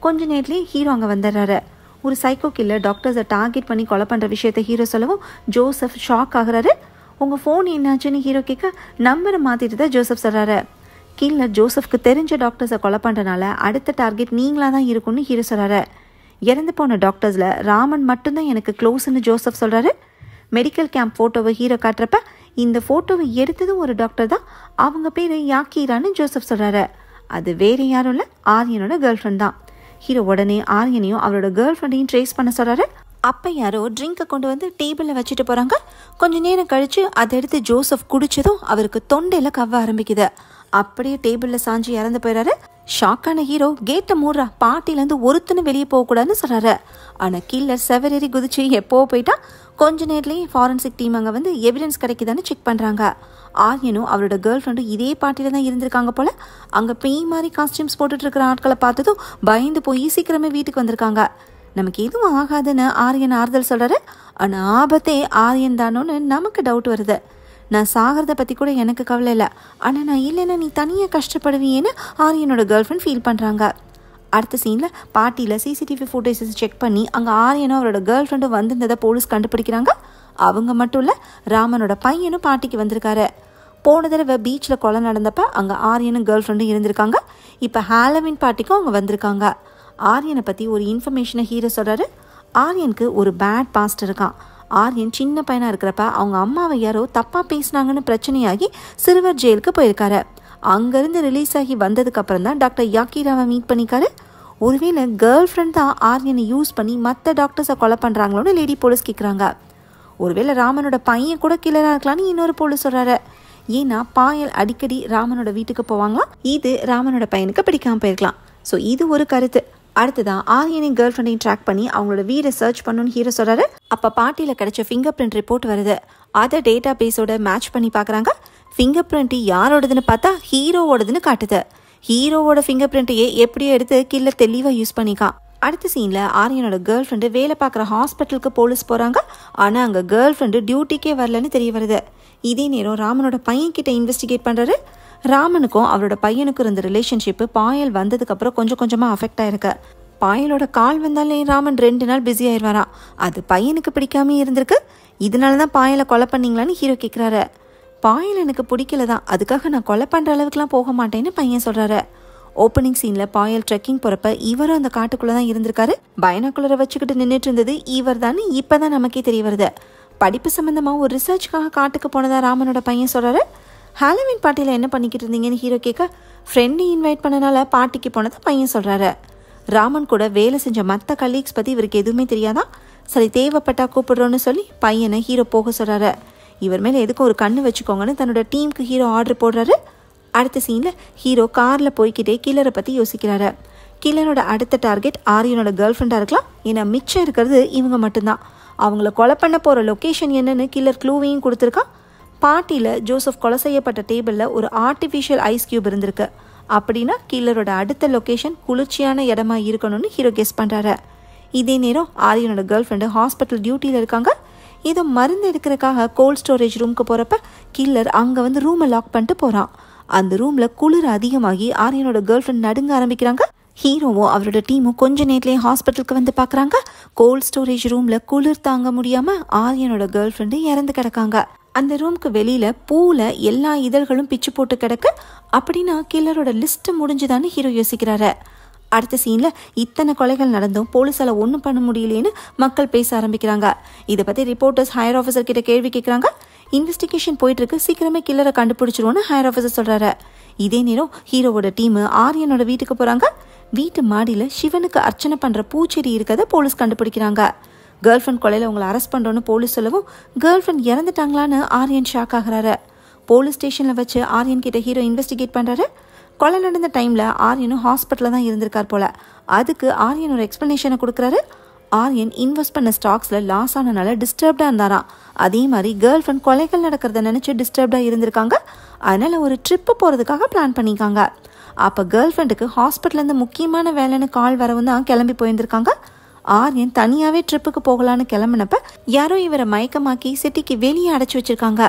கொஞ்ச நேரத்துலேயே ஹீரோ அங்கே வந்துடுறாரு ஒரு சைக்கோ கில்லர் டாக்டர்ஸை டார்கெட் பண்ணி கொலை பண்ணுற விஷயத்த ஹீரோ சொல்லவும் ஜோசப் ஷாக் ஆகுறாரு உங்கள் ஃபோன் என்னாச்சுன்னு ஹீரோ கேட்க நம்பரை மாற்றிட்டு தான் ஜோசப் சொல்கிறாரு கில்லர் ஜோசப்க்கு தெரிஞ்ச டாக்டர்ஸை கொலை பண்ணுறனால அடுத்த டார்கெட் நீங்களாக தான் இருக்கும்னு ஹீரோ சொல்கிறாரு இறந்து போன டாக்டர்ஸில் ராமன் மட்டும்தான் எனக்கு க்ளோஸ்னு ஜோசப் சொல்கிறாரு மெடிக்கல் கேம்ப் ஃபோட்டோவை ஹீரோ காட்டுறப்ப இந்த ஃபோட்டோவை எடுத்ததும் ஒரு டாக்டர் தான் அவங்க பேர் யாக்கீரான்னு ஜோசப் சொல்கிறாரு அது வேறு யாரும் இல்லை ஆரியனோட கேர்ள் ஃப்ரெண்ட் தான் ஹீரோ உடனே ஆரியனையும் அவரோட கேர்ள் ஃப்ரெண்டையும் ட்ரேஸ் பண்ண சொல்கிறாரு அப்போ யாரோ ட்ரிங்கை கொண்டு வந்து டேபிளில் வச்சுட்டு போகிறாங்க கொஞ்ச நேரம் கழித்து அதை எடுத்து ஜோசப் குடிச்சதும் அவருக்கு தொண்டையில் கவ்வ ஆரம்பிக்குது அப்படியே டேபிளில் சாஞ்சு இறந்து போயிடுறாரு ஷாக்கான ஹீரோ கேட்டை மூடுறா பாட்டிலேருந்து ஒருத்தனும் வெளியே போகக்கூடாதுன்னு சொல்கிறாரு ஆனால் கில்லர் செவரேறி குதிச்சு எப்போ போயிட்டா கொஞ்ச நேரத்துலேயே ஃபாரன்சிக் டீம் அங்கே வந்து எவிடன்ஸ் கிடைக்குதான்னு செக் பண்ணுறாங்க ஆரியனும் அவரோட கேர்ள் ஃப்ரெண்டும் இதே பார்ட்டியில் தான் இருந்திருக்காங்க போல அங்கே பேய் மாதிரி காஸ்டியூம்ஸ் போட்டுட்டு இருக்கிற ஆட்களை பார்த்ததும் பயந்து போய் சீக்கிரமே வீட்டுக்கு வந்திருக்காங்க நமக்கு எதுவும் ஆகாதுன்னு ஆரியன் ஆறுதல் சொல்கிறாரு ஆனால் ஆபத்தே ஆரியன் தானோன்னு நமக்கு டவுட் வருது நான் சாகிறத பற்றி கூட எனக்கு கவலை இல்லை ஆனால் நான் இல்லைன்னா நீ தனியாக கஷ்டப்படுவீன்னு ஆரியனோட கேர்ள் ஃப்ரெண்ட் ஃபீல் பண்ணுறாங்க அடுத்த சீனில் பார்ட்டியில் சிசிடிவி ஃபுட்டேஜஸ் செக் பண்ணி அங்கே ஆரியனும் அவரோட கேர்ள் ஃப்ரெண்டும் வந்திருந்ததை போலீஸ் கண்டுபிடிக்கிறாங்க அவங்க மட்டும் இல்லை ராமனோட பையனும் பார்ட்டிக்கு வந்திருக்காரு போன தடவை பீச்சில் கொலை நடந்தப்ப அங்கே ஆரியனும் கேர்ள் ஃப்ரெண்டும் இருந்திருக்காங்க இப்போ ஹாலவின் பார்ட்டிக்கும் அவங்க வந்திருக்காங்க ஆரியனை பற்றி ஒரு இன்ஃபர்மேஷனை ஹீரோ சொல்கிறாரு ஆரியனுக்கு ஒரு பேட் பாஸ்ட் இருக்கான் ஆரியன் சின்ன பையனாக இருக்கிறப்ப அவங்க அம்மாவை யாரோ தப்பாக பேசினாங்கன்னு பிரச்சனையாகி சிறுவர் ஜெயிலுக்கு போயிருக்காரு அங்கேருந்து ரிலீஸ் ஆகி வந்ததுக்கு அப்புறம் தான் டாக்டர் யாக்கிராவை மீட் பண்ணிக்காரு ஒருவேளை கேர்ள் ஃப்ரெண்ட் தான் ஆரியனை யூஸ் பண்ணி மற்ற டாக்டர்ஸை கொலை பண்ணுறாங்களோன்னு லேடி போலீஸ் கேட்குறாங்க ஒருவேளை ராமனோட பையன் கூட கிளராக இருக்கலாம்னு இன்னொரு போலீஸ் சொல்கிறாரு ஏன்னா பாயல் அடிக்கடி ராமனோட வீட்டுக்கு போவாங்களாம் இது ராமனோட பையனுக்கு பிடிக்காம போயிருக்கலாம் ஸோ இது ஒரு கருத்து அடுத்ததான் ஆரியனையும் கேர்ள் ஃப்ரெண்டையும் ட்ராக் பண்ணி அவங்களோட வீடை சர்ச் பண்ணணும்னு ஹீரோ சொல்கிறாரு அப்போ பார்ட்டியில் கிடைச்ச ஃபிங்கர் பிரிண்ட் ரிப்போர்ட் வருது அதை டேட்டா பேஸோட மேட்ச் பண்ணி பார்க்குறாங்க ஃபிங்கர் பிரிண்ட் யாரோடதுன்னு பார்த்தா ஹீரோவோடதுன்னு காட்டுது ஹீரோவோட ஃபிங்கர் பிரிண்ட்டையே எப்படியோ எடுத்து கில்லர் தெளிவாக யூஸ் பண்ணிக்கான் அடுத்த சீனில் ஆரியனோட கேர்ள் ஃப்ரெண்டு வேலை பார்க்குற ஹாஸ்பிட்டலுக்கு போலீஸ் போகிறாங்க ஆனால் அங்கே கேர்ள் ஃப்ரெண்டு டியூட்டிக்கே வரலன்னு தெரிய வருது இதே நேரம் ராமனோட பையன் கிட்ட இன்வெஸ்டிகேட் பண்ணுறாரு ராமனுக்கும் அவரோட பையனுக்கும் இருந்த ரிலேஷன்ஷிப்பு பாயல் வந்ததுக்கப்புறம் கொஞ்சம் கொஞ்சமாக அஃபெக்ட் ஆயிருக்கு பாயலோட கால் வந்தாலே ராமன் ரெண்டு நாள் பிஸி ஆயிடுவாராம் அது பையனுக்கு பிடிக்காம இருந்திருக்கு இதனால தான் பாயலை கொலை பண்ணீங்களான்னு ஹீரோ கேட்குறாரு பாயல் எனக்கு பிடிக்கல தான் அதுக்காக நான் கொலை பண்ணுற அளவுக்குலாம் போக மாட்டேன்னு பையன் சொல்கிறாரு ஓப்பனிங் சீனில் பாயல் ட்ரெக்கிங் போகிறப்ப இவரும் அந்த காட்டுக்குள்ளே தான் இருந்திருக்காரு பயனாக்குள்ளரை வச்சுக்கிட்டு நின்றுட்டு இருந்தது இவர் தான் இப்போ தான் நமக்கே தெரிய வருது படிப்பு சம்மந்தமாக ஒரு ரிசர்ச்க்காக காட்டுக்கு போனதா ராமனோட பையன் சொல்கிறாரு ஹாலோவின் பார்ட்டியில் என்ன பண்ணிக்கிட்டு இருந்தீங்கன்னு ஹீரோ கேட்க ஃப்ரெண்டு இன்வைட் பண்ணனால பார்ட்டிக்கு போனதை பையன் சொல்கிறாரு ராமன் கூட வேலை செஞ்ச மற்ற கலீக்ஸ் பற்றி இவருக்கு எதுவுமே தெரியாதான் சரி தேவைப்பட்டா கூப்பிடுறோன்னு சொல்லி பையனை ஹீரோ போக சொல்கிறாரு இவர் மேலே எதுக்கும் ஒரு கண்ணு வச்சுக்கோங்கன்னு தன்னோட டீமுக்கு ஹீரோ ஆர்டர் போடுறாரு அடுத்த சீனில் ஹீரோ காரில் போய்கிட்டே கில்லரை பற்றி யோசிக்கிறாரு கில்லரோட அடுத்த டார்கெட் ஆரியனோட கேர்ள் ஃப்ரெண்டாக இருக்கலாம் ஏன்னா மிச்சம் இருக்கிறது இவங்க மட்டும்தான் அவங்கள கொலை பண்ண போகிற லொக்கேஷன் என்னன்னு கில்லர் க்ளூவையும் கொடுத்துருக்கான் பார்ட்டியில் ஜோசப் கொலை செய்யப்பட்ட டேபிளில் ஒரு ஆர்டிஃபிஷியல் ஐஸ் கியூப் இருந்திருக்கு அப்படின்னா கில்லரோட அடுத்த லொக்கேஷன் குளிர்ச்சியான இடமா இருக்கணும்னு ஹீரோ கெஸ் பண்ணுறாரு இதே நேரம் ஆரியனோட கேர்ள் ஃப்ரெண்டு ஹாஸ்பிட்டல் டியூட்டியில் இருக்காங்க ஏதோ மருந்து எடுக்கிறதுக்காக கோல்ட் ஸ்டோரேஜ் ரூமுக்கு போகிறப்ப கில்லர் அங்கே வந்து ரூமை லாக் பண்ணிட்டு போகிறான் அந்த ரூமில் குளிர் அதிகமாகி ஆரியனோட கேர்ள் ஃப்ரெண்ட் நடுங்க ஆரம்பிக்கிறாங்க ஹீரோவும் அவரோட டீமும் கொஞ்ச நேரத்துலேயே ஹாஸ்பிட்டலுக்கு வந்து பார்க்குறாங்க கோல்ட் ஸ்டோரேஜ் ரூமில் குளிர் தாங்க முடியாமல் ஆரியனோட கேர்ள் ஃப்ரெண்டு இறந்து கிடக்காங்க அந்த ரூம்க்கு வெளியில் பூவில் எல்லா இதழ்களும் பிச்சு போட்டு கிடக்கு அப்படின்னா கில்லரோட லிஸ்ட்டு முடிஞ்சுதான்னு ஹீரோ யோசிக்கிறாரு அடுத்த சீனில் இத்தனை கொலைகள் நடந்தும் போலீஸால் ஒன்றும் பண்ண முடியலேன்னு மக்கள் பேச ஆரம்பிக்கிறாங்க இதை பற்றி ரிப்போர்ட்டர்ஸ் ஹையர் ஆஃபீஸர் கிட்ட கேள்வி கேட்குறாங்க இன்வெஸ்டிகேஷன் போயிட்டு இருக்கு சீக்கிரமே கில்லரை கண்டுபிடிச்சிருவோன்னு ஹையர் ஆஃபீஸர் சொல்கிறாரு இதே நேரம் ஹீரோவோட டீம் ஆரியனோட வீட்டுக்கு போகிறாங்க வீட்டு மாடியில் சிவனுக்கு அர்ச்சனை பண்ணுற பூச்செடி இருக்கதை போலீஸ் கண்டுபிடிக்கிறாங்க கேர்ள் ஃப்ரெண்ட் கொலையில் உங்களை அரெஸ்ட் பண்ணுறோன்னு போலீஸ் சொல்லவும் கேர்ள் ஃப்ரெண்ட் இறந்துட்டாங்களான்னு ஆரியன் ஷாக் ஆகுறாரு போலீஸ் ஸ்டேஷனில் வச்சு ஆரியன் கிட்ட ஹீரோ இன்வெஸ்டிகேட் பண்ணுறாரு கொலை நடந்த டைமில் ஆரியனும் ஹாஸ்பிட்டலில் தான் இருந்திருக்கார் போல அதுக்கு ஆரியன் ஒரு எக்ஸ்ப்ளனேஷனை கொடுக்குறாரு ஆரியன் இன்வெஸ்ட் பண்ண ஸ்டாக்ஸில் லாஸ் ஆனனால டிஸ்டர்ப்டாக இருந்தாராம் அதே மாதிரி கேர்ள் ஃப்ரெண்ட் கொலைகள் நடக்கிறத நினச்சி டிஸ்டர்ப்டாக இருந்திருக்காங்க அதனால் ஒரு ட்ரிப்பு போகிறதுக்காக பிளான் பண்ணியிருக்காங்க அப்போ கேர்ள் ஃப்ரெண்டுக்கு ஹாஸ்பிட்டல்லேருந்து முக்கியமான வேலைன்னு கால் வரவும் தான் கிளம்பி போயிருந்திருக்காங்க ஆரியன் தனியாகவே ட்ரிப்புக்கு போகலான்னு கிளம்புனப்ப யாரோ இவரை மயக்கமாக்கி சிட்டிக்கு வெளியே அடைச்சி வச்சிருக்காங்க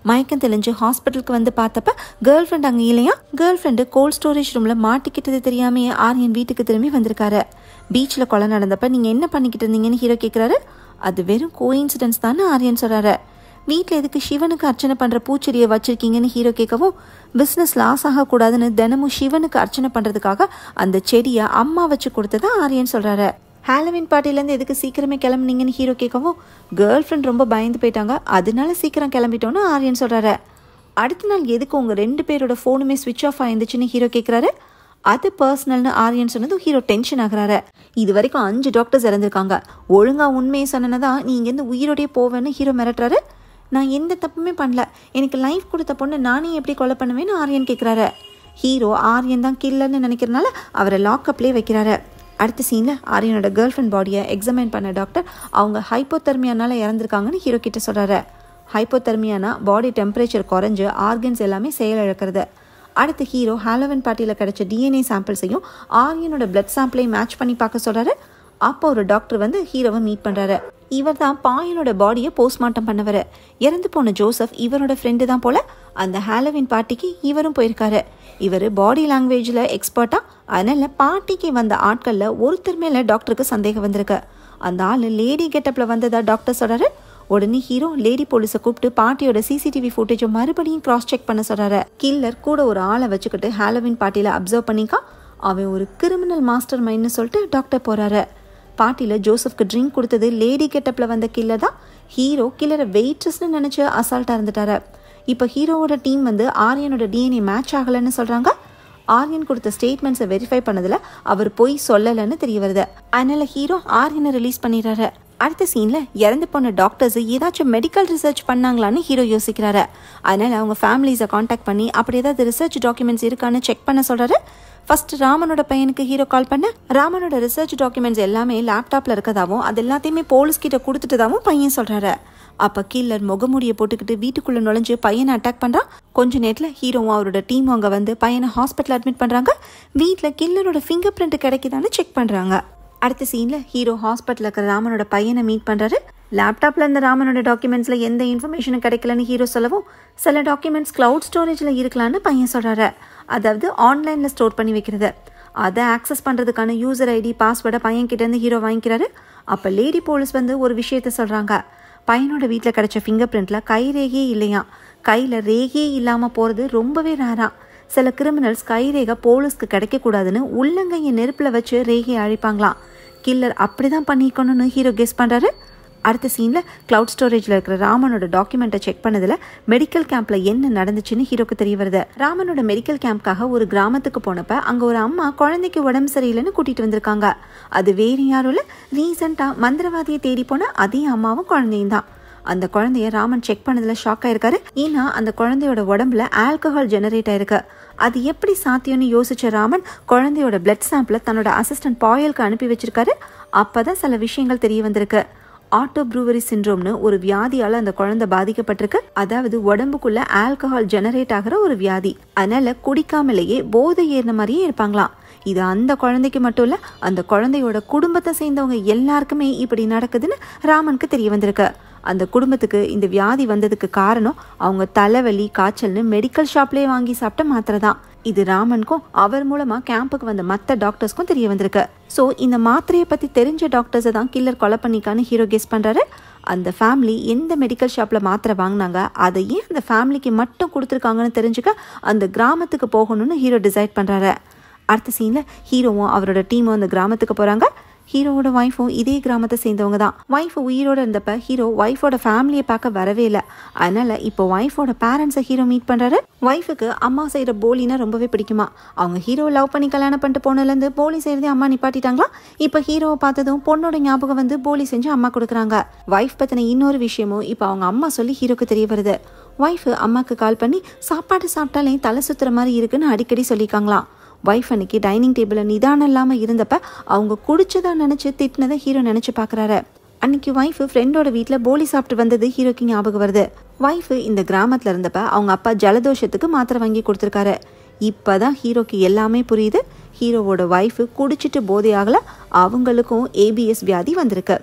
மயக்கம் தெளிஞ்சு ஹாஸ்பிட்டலுக்கு வந்து பார்த்தப்ப கேர்ள் ஃப்ரெண்ட் அங்கே இல்லையா கேர்ள் ஃப்ரெண்டு கோல்ட் ஸ்டோரேஜ் ரூமில் மாட்டிக்கிட்டது தெரியாமையே ஆரியன் வீட்டுக்கு திரும்பி வந்திருக்காரு பீச்சில் கொலை நடந்தப்ப நீங்கள் என்ன பண்ணிக்கிட்டு இருந்தீங்கன்னு ஹீரோ கேட்குறாரு அது வெறும் கோயின்சிடன்ஸ் தானே ஆரியன் சொல்கிறாரு வீட்டில் எதுக்கு சிவனுக்கு அர்ச்சனை பண்ணுற பூச்செடியை வச்சிருக்கீங்கன்னு ஹீரோ கேட்கவும் பிஸ்னஸ் லாஸ் ஆகக்கூடாதுன்னு தினமும் சிவனுக்கு அர்ச்சனை பண்ணுறதுக்காக அந்த செடியை அம்மா வச்சு கொடுத்ததா ஆரியன் சொல்கிறாரு ஹாலோவின் பார்ட்டிலேருந்து எதுக்கு சீக்கிரமே கிளம்புனீங்கன்னு ஹீரோ கேட்கவும் கேர்ள் ஃப்ரெண்ட் ரொம்ப பயந்து போயிட்டாங்க அதனால சீக்கிரம் கிளம்பிட்டோன்னு ஆரியன் சொல்கிறாரு அடுத்த நாள் எதுக்கு உங்கள் ரெண்டு பேரோட ஃபோனுமே ஸ்விட்ச் ஆஃப் ஆயிருந்துச்சுன்னு ஹீரோ கேட்குறாரு அது பர்சனல்னு ஆரியன் சொன்னதும் ஹீரோ டென்ஷன் ஆகுறாரு இது வரைக்கும் அஞ்சு டாக்டர்ஸ் இறந்துருக்காங்க ஒழுங்கா உண்மையை சொன்னதான் நீ இங்கேருந்து உயிரோடயே போவேன்னு ஹீரோ மிரட்டுறாரு நான் எந்த தப்புமே பண்ணல எனக்கு லைஃப் கொடுத்த பொண்ணு நானே எப்படி கொலை பண்ணுவேன்னு ஆரியன் கேட்குறாரு ஹீரோ ஆரியன் தான் கில்லர்னு நினைக்கிறனால அவரை லாக்அப்லேயே வைக்கிறாரு அடுத்த சீனில் ஆரியனோட கேர்ள் ஃப்ரெண்ட் பாடியை எக்ஸாமைன் பண்ண டாக்டர் அவங்க ஹைப்போதெர்மியானால இறந்துருக்காங்கன்னு ஹீரோ கிட்ட சொல்கிறாரு ஹைப்போதெர்மியானா பாடி டெம்பரேச்சர் குறைஞ்சு ஆர்கன்ஸ் எல்லாமே செயலிழக்கிறது அடுத்து ஹீரோ ஹாலோவின் பார்ட்டியில் கிடைச்ச டிஎன்ஏ சாம்பிள்ஸையும் ஆரியனோட பிளட் சாம்பிளையும் மேட்ச் பண்ணி பார்க்க சொல்கிறாரு அப்போ ஒரு டாக்டர் வந்து ஹீரோவை மீட் பண்ணுறாரு இவர் தான் பாயனோட பாடியை போஸ்ட்மார்ட்டம் பண்ணவர் இறந்து போன ஜோசப் இவரோட ஃப்ரெண்டு தான் போல அந்த ஹாலோவின் பார்ட்டிக்கு இவரும் போயிருக்காரு இவர் பாடி லாங்குவேஜில் எக்ஸ்பர்ட்டா அதனால பார்ட்டிக்கு வந்த ஆட்களில் ஒருத்தர் மேலே டாக்டருக்கு சந்தேகம் வந்திருக்கு அந்த ஆள் லேடி கெட்டப்பில் வந்ததா டாக்டர் சொல்கிறாரு உடனே ஹீரோ லேடி போலீஸை கூப்பிட்டு பாட்டியோட சிசிடிவி ஃபுட்டேஜை மறுபடியும் கிராஸ் செக் பண்ண சொல்றாரு கில்லர் கூட ஒரு ஆளை வச்சுக்கிட்டு ஹாலோவின் பார்ட்டியில் அப்சர்வ் பண்ணிக்கா அவன் ஒரு கிரிமினல் மாஸ்டர் மைண்ட்னு சொல்லிட்டு டாக்டர் போறாரு பார்ட்டியில் ஜோசப்க்கு ட்ரிங்க் கொடுத்தது லேடி கெட்டப்பில் வந்த கில்லர் தான் ஹீரோ கில்லரை வெயிட்ரஸ்னு நினச்சி அசால்ட்டாக இருந்துட்டாரு இப்போ ஹீரோவோட டீம் வந்து ஆரியனோட டிஎன்ஏ மேட்ச் ஆகலைன்னு சொல்கிறாங்க ஆரியன் கொடுத்த ஸ்டேட்மெண்ட்ஸை வெரிஃபை பண்ணதில் அவர் பொய் சொல்லலைன்னு தெரிய வருது அதனால ஹீரோ ஆரியனை ரிலீஸ் பண்ணிடுறாரு அடுத்த சீனில் இறந்து போன டாக்டர்ஸ் ஏதாச்சும் மெடிக்கல் ரிசர்ச் பண்ணாங்களான்னு ஹீரோ யோசிக்கிறாரு அதனால அவங்க ஃபேமிலிஸை காண்டாக்ட் பண்ணி அப்படி ஏதாவது ரிசர்ச் டாக்குமெண்ட்ஸ் இருக்கான்னு செக் பண்ண சொல்கிறாரு ஃபர்ஸ்ட் ராமனோட பையனுக்கு ஹீரோ கால் பண்ண ராமனோட ரிசர்ச் டாக்குமெண்ட்ஸ் எல்லாமே லேப்டாப்ல இருக்கதாவும் அது எல்லாத்தையுமே போலீஸ் கிட்ட கொடுத்துட்டதாவும் பையன் சொல்றாரு அப்ப கில்லர் முகமூடியை போட்டுக்கிட்டு வீட்டுக்குள்ள நுழைஞ்சு பையனை அட்டாக் பண்றான் கொஞ்ச நேரத்துல ஹீரோவும் அவரோட டீம் அங்க வந்து பையனை ஹாஸ்பிட்டல் அட்மிட் பண்றாங்க வீட்ல கில்லரோட ஃபிங்கர் பிரிண்ட் கிடைக்குதான்னு செக் பண்றாங்க அடுத்த சீன்ல ஹீரோ ஹாஸ்பிட்டல் இருக்கிற ராமனோட பையனை மீட் பண்றாரு லேப்டாப்ல இருந்த ராமனோட டாக்குமெண்ட்ஸ்ல எந்த இன்ஃபர்மேஷனும் கிடைக்கலன்னு ஹீரோ சொல்லவும் சில டாக்குமெண்ட்ஸ் கிளவுட் ஸ்டோரேஜ்ல இருக்கலான்னு பையன் சொல்றாரு அதாவது ஆன்லைன்ல ஸ்டோர் பண்ணி வைக்கிறது அதை ஆக்சஸ் பண்ணுறதுக்கான யூசர் ஐடி பாஸ்வேர்டை பையன் கிட்டேருந்து ஹீரோ வாங்கிக்கிறாரு அப்போ லேடி போலீஸ் வந்து ஒரு விஷயத்த சொல்கிறாங்க பையனோட வீட்டில் கிடைச்ச ஃபிங்கர் பிரிண்ட்டில் கை ரேகையே இல்லையா கையில் ரேகையே இல்லாமல் போகிறது ரொம்பவே ரேரா சில கிரிமினல்ஸ் கை ரேகை போலீஸ்க்கு கிடைக்கக்கூடாதுன்னு உள்ளங்கையை நெருப்பில் வச்சு ரேகையை அழிப்பாங்களாம் கில்லர் அப்படி தான் பண்ணிக்கணும்னு ஹீரோ கெஸ் பண்ணுறாரு அடுத்த சீனில் கிளவுட் ஸ்டோரேஜில் இருக்கிற ராமனோட டாக்குமெண்ட்டை செக் பண்ணதில் மெடிக்கல் கேம்பில் என்ன நடந்துச்சுன்னு ஹீரோக்கு தெரிய வருது ராமனோட மெடிக்கல் கேம்ப்காக ஒரு கிராமத்துக்கு போனப்ப அங்கே ஒரு அம்மா குழந்தைக்கு உடம்பு சரியில்லைன்னு கூட்டிகிட்டு வந்திருக்காங்க அது வேறு யாரும் இல்லை ரீசெண்டாக மந்திரவாதியை தேடி போன அதே அம்மாவும் குழந்தையும் தான் அந்த குழந்தைய ராமன் செக் பண்ணதில் ஷாக் ஆயிருக்காரு ஏன்னா அந்த குழந்தையோட உடம்புல ஆல்கஹால் ஜெனரேட் ஆயிருக்கு அது எப்படி சாத்தியம்னு யோசிச்ச ராமன் குழந்தையோட பிளட் சாம்பிளை தன்னோட அசிஸ்டன்ட் பாயலுக்கு அனுப்பி வச்சிருக்காரு அப்பதான் சில விஷயங்கள் தெரிய வந்திருக்கு ஆட்டோ ப்ரூவரி சிண்ட்ரோம்னு ஒரு வியாதியால அந்த குழந்தை பாதிக்கப்பட்டிருக்கு அதாவது உடம்புக்குள்ள ஆல்கஹால் ஜெனரேட் ஆகிற ஒரு வியாதி அதனால குடிக்காமலேயே போதை ஏறின மாதிரியே இருப்பாங்களாம் இது அந்த குழந்தைக்கு மட்டும் இல்ல அந்த குழந்தையோட குடும்பத்தை சேர்ந்தவங்க எல்லாருக்குமே இப்படி நடக்குதுன்னு ராமனுக்கு தெரிய வந்திருக்கு அந்த குடும்பத்துக்கு இந்த வியாதி வந்ததுக்கு காரணம் அவங்க தலைவலி காய்ச்சல்னு மெடிக்கல் ஷாப்லேயே வாங்கி சாப்பிட்ட மாத்திரை தான் இது ராமனுக்கும் அவர் மூலமா கேம்புக்கு வந்த மற்ற டாக்டர்ஸ்க்கும் தெரிய வந்திருக்கு ஸோ இந்த மாத்திரையை பத்தி தெரிஞ்ச டாக்டர்ஸை தான் கில்லர் கொலை பண்ணிக்கான்னு ஹீரோ கெஸ் பண்றாரு அந்த ஃபேமிலி எந்த மெடிக்கல் ஷாப்ல மாத்திரை வாங்கினாங்க அதை ஏன் அந்த ஃபேமிலிக்கு மட்டும் கொடுத்துருக்காங்கன்னு தெரிஞ்சுக்க அந்த கிராமத்துக்கு போகணும்னு ஹீரோ டிசைட் பண்றாரு அடுத்த சீன்ல ஹீரோவும் அவரோட டீமும் அந்த கிராமத்துக்கு போறாங்க ஹீரோவோட ஒய்ஃபும் இதே கிராமத்தை சேர்ந்தவங்க தான் ஒய்ஃப் உயிரோட இருந்தப்ப ஹீரோ ஒய்ஃபோட ஃபேமிலியை பார்க்க வரவே இல்லை அதனால இப்போ ஒய்ஃபோட பேரண்ட்ஸை ஹீரோ மீட் பண்றாரு ஒய்ஃபுக்கு அம்மா செய்யற போலினா ரொம்பவே பிடிக்குமா அவங்க ஹீரோ லவ் பண்ணி கல்யாணம் பண்ணிட்டு போனதுலேருந்து போலி செய்யறதே அம்மா நிப்பாட்டிட்டாங்களா இப்போ ஹீரோவை பார்த்ததும் பொண்ணோட ஞாபகம் வந்து போலி செஞ்சு அம்மா கொடுக்குறாங்க ஒய்ஃப் பத்தின இன்னொரு விஷயமும் இப்போ அவங்க அம்மா சொல்லி ஹீரோக்கு தெரிய வருது ஒய்ஃப் அம்மாக்கு கால் பண்ணி சாப்பாடு சாப்பிட்டாலே தலை சுத்துற மாதிரி இருக்குன்னு அடிக்கடி சொல்லியிருக்காங்களாம் ஒய்ஃப் அன்னைக்கு டைனிங் டேபிளில் நிதானம் இல்லாமல் இருந்தப்ப அவங்க குடிச்சதா நினச்சி திட்டினதை ஹீரோ நினச்சி பார்க்குறாரு அன்னைக்கு ஒய்ஃபு ஃப்ரெண்டோட வீட்டில் போலி சாப்பிட்டு வந்தது ஹீரோக்கு ஞாபகம் வருது ஒய்ஃபு இந்த கிராமத்தில் இருந்தப்ப அவங்க அப்பா ஜலதோஷத்துக்கு மாத்திரை வாங்கி கொடுத்துருக்காரு இப்போதான் ஹீரோக்கு எல்லாமே புரியுது ஹீரோவோட ஒய்ஃபு குடிச்சிட்டு போதையாகல அவங்களுக்கும் ஏபிஎஸ் வியாதி வந்திருக்கு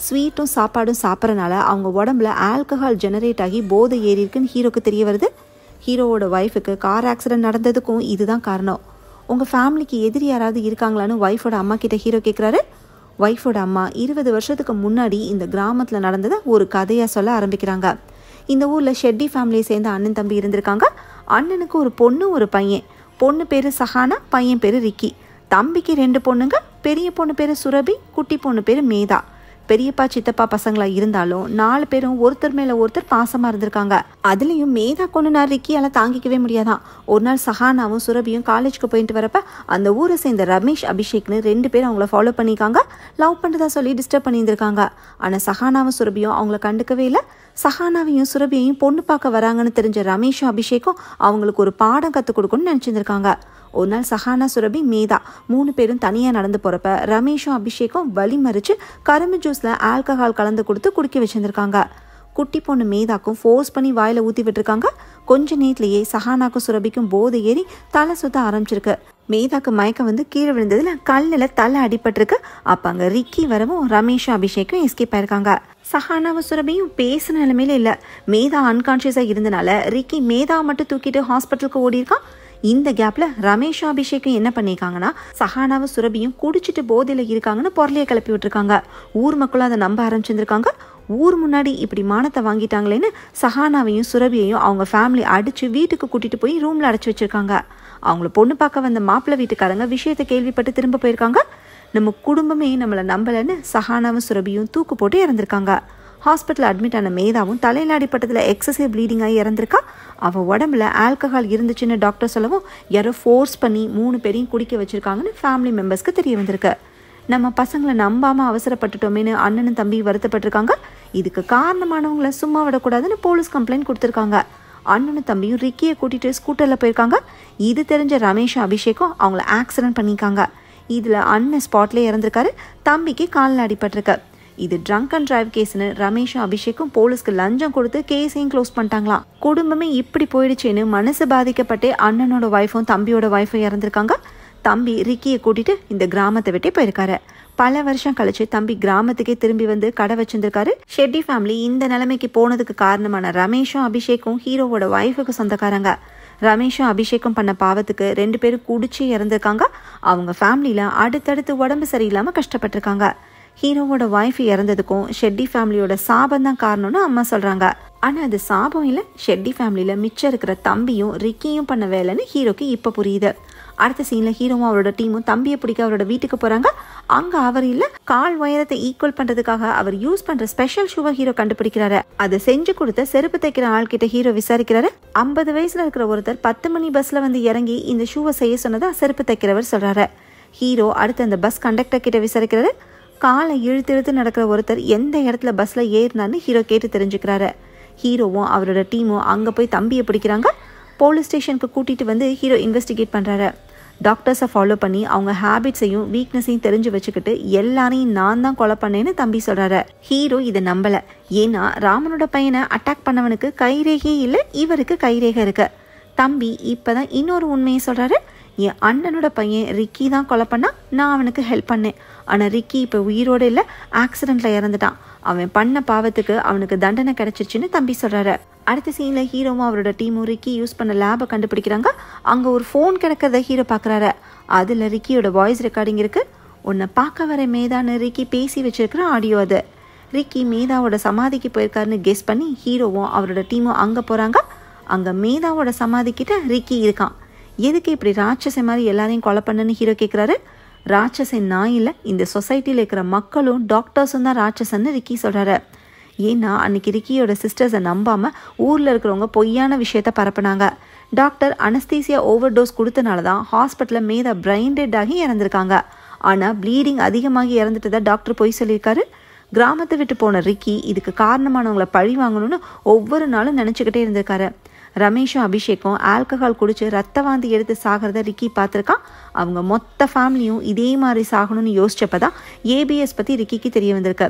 ஸ்வீட்டும் சாப்பாடும் சாப்பிட்றனால அவங்க உடம்புல ஆல்கஹால் ஜெனரேட் ஆகி போதை ஏறி இருக்குன்னு ஹீரோக்கு தெரிய வருது ஹீரோவோட ஒய்ஃபுக்கு கார் ஆக்சிடென்ட் நடந்ததுக்கும் இதுதான் காரணம் உங்கள் ஃபேமிலிக்கு எதிரி யாராவது இருக்காங்களான்னு ஒய்ஃபோட அம்மா கிட்ட ஹீரோ கேட்குறாரு ஒய்ஃபோட அம்மா இருபது வருஷத்துக்கு முன்னாடி இந்த கிராமத்தில் நடந்ததை ஒரு கதையாக சொல்ல ஆரம்பிக்கிறாங்க இந்த ஊரில் ஷெட்டி ஃபேமிலியை சேர்ந்த அண்ணன் தம்பி இருந்திருக்காங்க அண்ணனுக்கு ஒரு பொண்ணு ஒரு பையன் பொண்ணு பேர் சஹானா பையன் பேர் ரிக்கி தம்பிக்கு ரெண்டு பொண்ணுங்க பெரிய பொண்ணு பேர் சுரபி குட்டி பொண்ணு பேர் மேதா பெரியப்பா சித்தப்பா பசங்களா இருந்தாலும் நாலு பேரும் ஒருத்தர் மேல ஒருத்தர் பாசமா இருந்திருக்காங்க அதுலயும் மேதா கொண்டு ரிக்கியால தாங்கிக்கவே முடியாதான் ஒரு நாள் சஹானாவும் சுரபியும் காலேஜ்க்கு போயிட்டு வரப்ப அந்த ஊரை சேர்ந்த ரமேஷ் அபிஷேக்னு ரெண்டு பேரும் அவங்கள ஃபாலோ பண்ணிக்காங்க லவ் பண்ணுறதா சொல்லி டிஸ்டர்ப் பண்ணியிருந்திருக்காங்க ஆனா சஹானாவும் சுரபியும் அவங்கள கண்டுக்கவே இல்லை சஹானாவையும் சுரபியையும் பொண்ணு பார்க்க வராங்கன்னு தெரிஞ்ச ரமேஷும் அபிஷேக்கும் அவங்களுக்கு ஒரு பாடம் கற்றுக் கொடுக்கணும்னு நினச்சிருந்திருக்காங்க ஒரு நாள் சஹானா சுரபி மேதா மூணு பேரும் தனியாக நடந்து போகிறப்ப ரமேஷும் அபிஷேக்கும் வழி மறிச்சு கரும்பு ஜூஸில் ஆல்கஹால் கலந்து கொடுத்து குடிக்க வச்சிருந்திருக்காங்க குட்டி பொண்ணு மேதாக்கும் ஃபோர்ஸ் பண்ணி வாயில ஊற்றி விட்டுருக்காங்க கொஞ்ச நேரத்திலேயே சஹானாக்கும் சுரபிக்கும் போதை ஏறி தலை சுத்த ஆரம்பிச்சிருக்கு மேதாக்கு மயக்கம் வந்து கீழே விழுந்ததுல கல்லில் தலை அடிபட்டிருக்கு அப்போ அங்கே ரிக்கி வரவும் ரமேஷும் அபிஷேக்கும் எஸ்கேப் ஆயிருக்காங்க சஹானாவும் சுரபியும் பேசுன நிலைமையில இல்லை மேதா அன்கான்ஷியஸாக இருந்தனால ரிக்கி மேதா மட்டும் தூக்கிட்டு ஹாஸ்பிட்டலுக்கு ஓடி இருக்கான் இந்த கேப்ல ரமேஷும் அபிஷேக்கும் என்ன பண்ணியிருக்காங்கன்னா சஹானாவும் சுரபியும் குடிச்சிட்டு போதையில இருக்காங்கன்னு பொருளைய கிளப்பி விட்டுருக்காங்க ஊர் மக்களும் அதை நம்ப ஆரம்பிச்சிருந்திருக்காங்க ஊர் முன்னாடி இப்படி மானத்தை வாங்கிட்டாங்களேன்னு சஹானாவையும் சுரபியையும் அவங்க ஃபேமிலி அடிச்சு வீட்டுக்கு கூட்டிட்டு போய் ரூம்ல அடைச்சு வச்சிருக்காங்க அவங்கள பொண்ணு பார்க்க வந்த மாப்பிள்ளை வீட்டுக்காரங்க விஷயத்தை கேள்விப்பட்டு திரும்ப போயிருக்காங்க நம்ம குடும்பமே நம்மளை நம்பலன்னு சஹானாவும் சுரபியும் தூக்கு போட்டு இறந்திருக்காங்க ஹாஸ்பிட்டல் அட்மிட் ஆன மேதாவும் தலையில் அடிப்பட்டதில் எக்ஸசிவ் ப்ளீடிங் ஆகி இறந்திருக்கா அவள் உடம்புல ஆல்கஹால் இருந்துச்சுன்னு டாக்டர் சொல்லவும் யாரோ ஃபோர்ஸ் பண்ணி மூணு பேரையும் குடிக்க வச்சிருக்காங்கன்னு ஃபேமிலி மெம்பர்ஸ்க்கு தெரிய வந்திருக்கு நம்ம பசங்களை நம்பாமல் அவசரப்பட்டுட்டோமேனு அண்ணனும் தம்பி வருத்தப்பட்டிருக்காங்க இதுக்கு காரணமானவங்கள சும்மா விடக்கூடாதுன்னு போலீஸ் கம்ப்ளைண்ட் கொடுத்துருக்காங்க அண்ணனும் தம்பியும் ரிக்கியை கூட்டிட்டு ஸ்கூட்டரில் போயிருக்காங்க இது தெரிஞ்ச ரமேஷும் அபிஷேக்கும் அவங்கள ஆக்சிடென்ட் பண்ணியிருக்காங்க இதில் அண்ணன் ஸ்பாட்லேயே இறந்திருக்காரு தம்பிக்கு காலில் அடிபட்டிருக்கு இது ட்ரங்க் அண்ட் டிரைவ் கேஸ்னு ரமேஷும் அபிஷேக்கும் போலீஸ்க்கு லஞ்சம் கொடுத்து கேஸையும் க்ளோஸ் பண்ணிட்டாங்களாம் குடும்பமே இப்படி போயிடுச்சுன்னு மனசு பாதிக்கப்பட்டே அண்ணனோட ஒய்ஃபும் தம்பியோட ஒய்ஃபும் இறந்திருக்காங்க தம்பி ரிக்கியை கூட்டிட்டு இந்த கிராமத்தை விட்டே போயிருக்காரு பல வருஷம் கழிச்சு தம்பி கிராமத்துக்கே திரும்பி வந்து கடை வச்சிருந்திருக்காரு ஷெட்டி ஃபேமிலி இந்த நிலைமைக்கு போனதுக்கு காரணமான ரமேஷும் அபிஷேக்கும் ஹீரோவோட ஒய்ஃபுக்கு சொந்தக்காரங்க ரமேஷும் அபிஷேக்கும் பண்ண பாவத்துக்கு ரெண்டு பேரும் குடிச்சு இறந்திருக்காங்க அவங்க ஃபேமிலியில அடுத்தடுத்து உடம்பு சரியில்லாம கஷ்டப்பட்டிருக்காங்க ஹீரோவோட ஒய்ஃப் இறந்ததுக்கும் ஷெட்டி ஃபேமிலியோட சாபம் தான் காரணம்னு அம்மா சொல்றாங்க ஆனா அது சாபம் இல்ல ஷெட்டி ஃபேமிலியில மிச்சம் இருக்கிற தம்பியும் ரிக்கியும் பண்ண வேலைன்னு ஹீரோக்கு இப்ப புரியுது அடுத்த சீன்ல ஹீரோவும் அவரோட டீமும் தம்பியை பிடிக்க அவரோட வீட்டுக்கு போறாங்க அங்க அவர் இல்ல கால் உயரத்தை ஈக்குவல் பண்றதுக்காக அவர் யூஸ் பண்ற ஸ்பெஷல் ஷூவை ஹீரோ கண்டுபிடிக்கிறாரு அதை செஞ்சு கொடுத்த செருப்பு தைக்கிற ஆள் கிட்ட ஹீரோ விசாரிக்கிறாரு ஐம்பது வயசுல இருக்கிற ஒருத்தர் பத்து மணி பஸ்ல வந்து இறங்கி இந்த ஷூவை செய்ய சொன்னதா செருப்பு தைக்கிறவர் சொல்றாரு ஹீரோ அடுத்து அந்த பஸ் கண்டக்டர் கிட்ட விசாரிக்கிறாரு காலை இழுத்து இழுத்து நடக்கிற ஒருத்தர் எந்த இடத்துல பஸ்ல ஏறினான்னு ஹீரோ கேட்டு தெரிஞ்சுக்கிறாரு ஹீரோவும் அவரோட டீமும் அங்க போய் தம்பியை பிடிக்கிறாங்க போலீஸ் ஸ்டேஷனுக்கு கூட்டிட்டு வந்து ஹீரோ இன்வெஸ்டிகேட் பண்றாரு டாக்டர்ஸை ஃபாலோ பண்ணி அவங்க ஹேபிட்ஸையும் வீக்னஸையும் தெரிஞ்சு வச்சுக்கிட்டு எல்லாரையும் நான் தான் கொலை பண்ணேன்னு தம்பி சொல்றாரு ஹீரோ இதை நம்பல ஏன்னா ராமனோட பையனை அட்டாக் பண்ணவனுக்கு கைரேகையே இல்லை இவருக்கு கைரேகை இருக்கு தம்பி இப்பதான் இன்னொரு உண்மையை சொல்றாரு என் அண்ணனோட பையன் ரிக்கி தான் கொலை பண்ணா நான் அவனுக்கு ஹெல்ப் பண்ணேன் ஆனா ரிக்கி இப்ப உயிரோட இல்ல ஆக்சிடென்ட்ல இறந்துட்டான் அவன் பண்ண பாவத்துக்கு அவனுக்கு தண்டனை கிடைச்சிருச்சுன்னு தம்பி சொல்றாரு அடுத்த சீன்ல ஹீரோவும் அவரோட டீமும் ரிக்கி யூஸ் பண்ண லேபை கண்டுபிடிக்கிறாங்க அங்க ஒரு ஃபோன் கிடக்கிறத ஹீரோ பாக்குறாரு அதுல ரிக்கியோட வாய்ஸ் ரெக்கார்டிங் இருக்கு உன்னை பார்க்க வர மேதான்னு ரிக்கி பேசி வச்சிருக்கிற ஆடியோ அது ரிக்கி மேதாவோட சமாதிக்கு போயிருக்காருன்னு கெஸ் பண்ணி ஹீரோவும் அவரோட டீமும் அங்க போறாங்க அங்க மேதாவோட சமாதி கிட்ட ரிக்கி இருக்கான் எதுக்கு இப்படி ராட்சசன் மாதிரி எல்லாரையும் கொலை பண்ணுன்னு ஹீரோ கேட்குறாரு ராட்சசன் நான் இல்லை இந்த சொசைட்டியில் இருக்கிற மக்களும் டாக்டர்ஸும் தான் ராட்சசன்னு ரிக்கி சொல்கிறாரு ஏன்னா அன்னைக்கு ரிக்கியோட சிஸ்டர்ஸை நம்பாம ஊரில் இருக்கிறவங்க பொய்யான விஷயத்த பரப்புனாங்க டாக்டர் அனஸ்தீசியா ஓவர் டோஸ் கொடுத்தனால தான் ஹாஸ்பிட்டலில் மேதா பிரைன் டெட் ஆகி இறந்துருக்காங்க ஆனால் ப்ளீடிங் அதிகமாகி இறந்துட்டதா டாக்டர் பொய் சொல்லியிருக்காரு கிராமத்தை விட்டு போன ரிக்கி இதுக்கு காரணமானவங்களை பழி வாங்கணும்னு ஒவ்வொரு நாளும் நினச்சிக்கிட்டே இருந்திருக்காரு ரமேஷும் அபிஷேக்கும் ஆல்கஹால் குடிச்சு ரத்த வாந்தி எடுத்து சாகிறத ரிக்கி பார்த்துருக்கான் அவங்க மொத்த ஃபேமிலியும் இதே மாதிரி சாகணும்னு யோசிச்சப்ப தான் ஏபிஎஸ் பற்றி ரிக்கிக்கு தெரிய வந்திருக்கு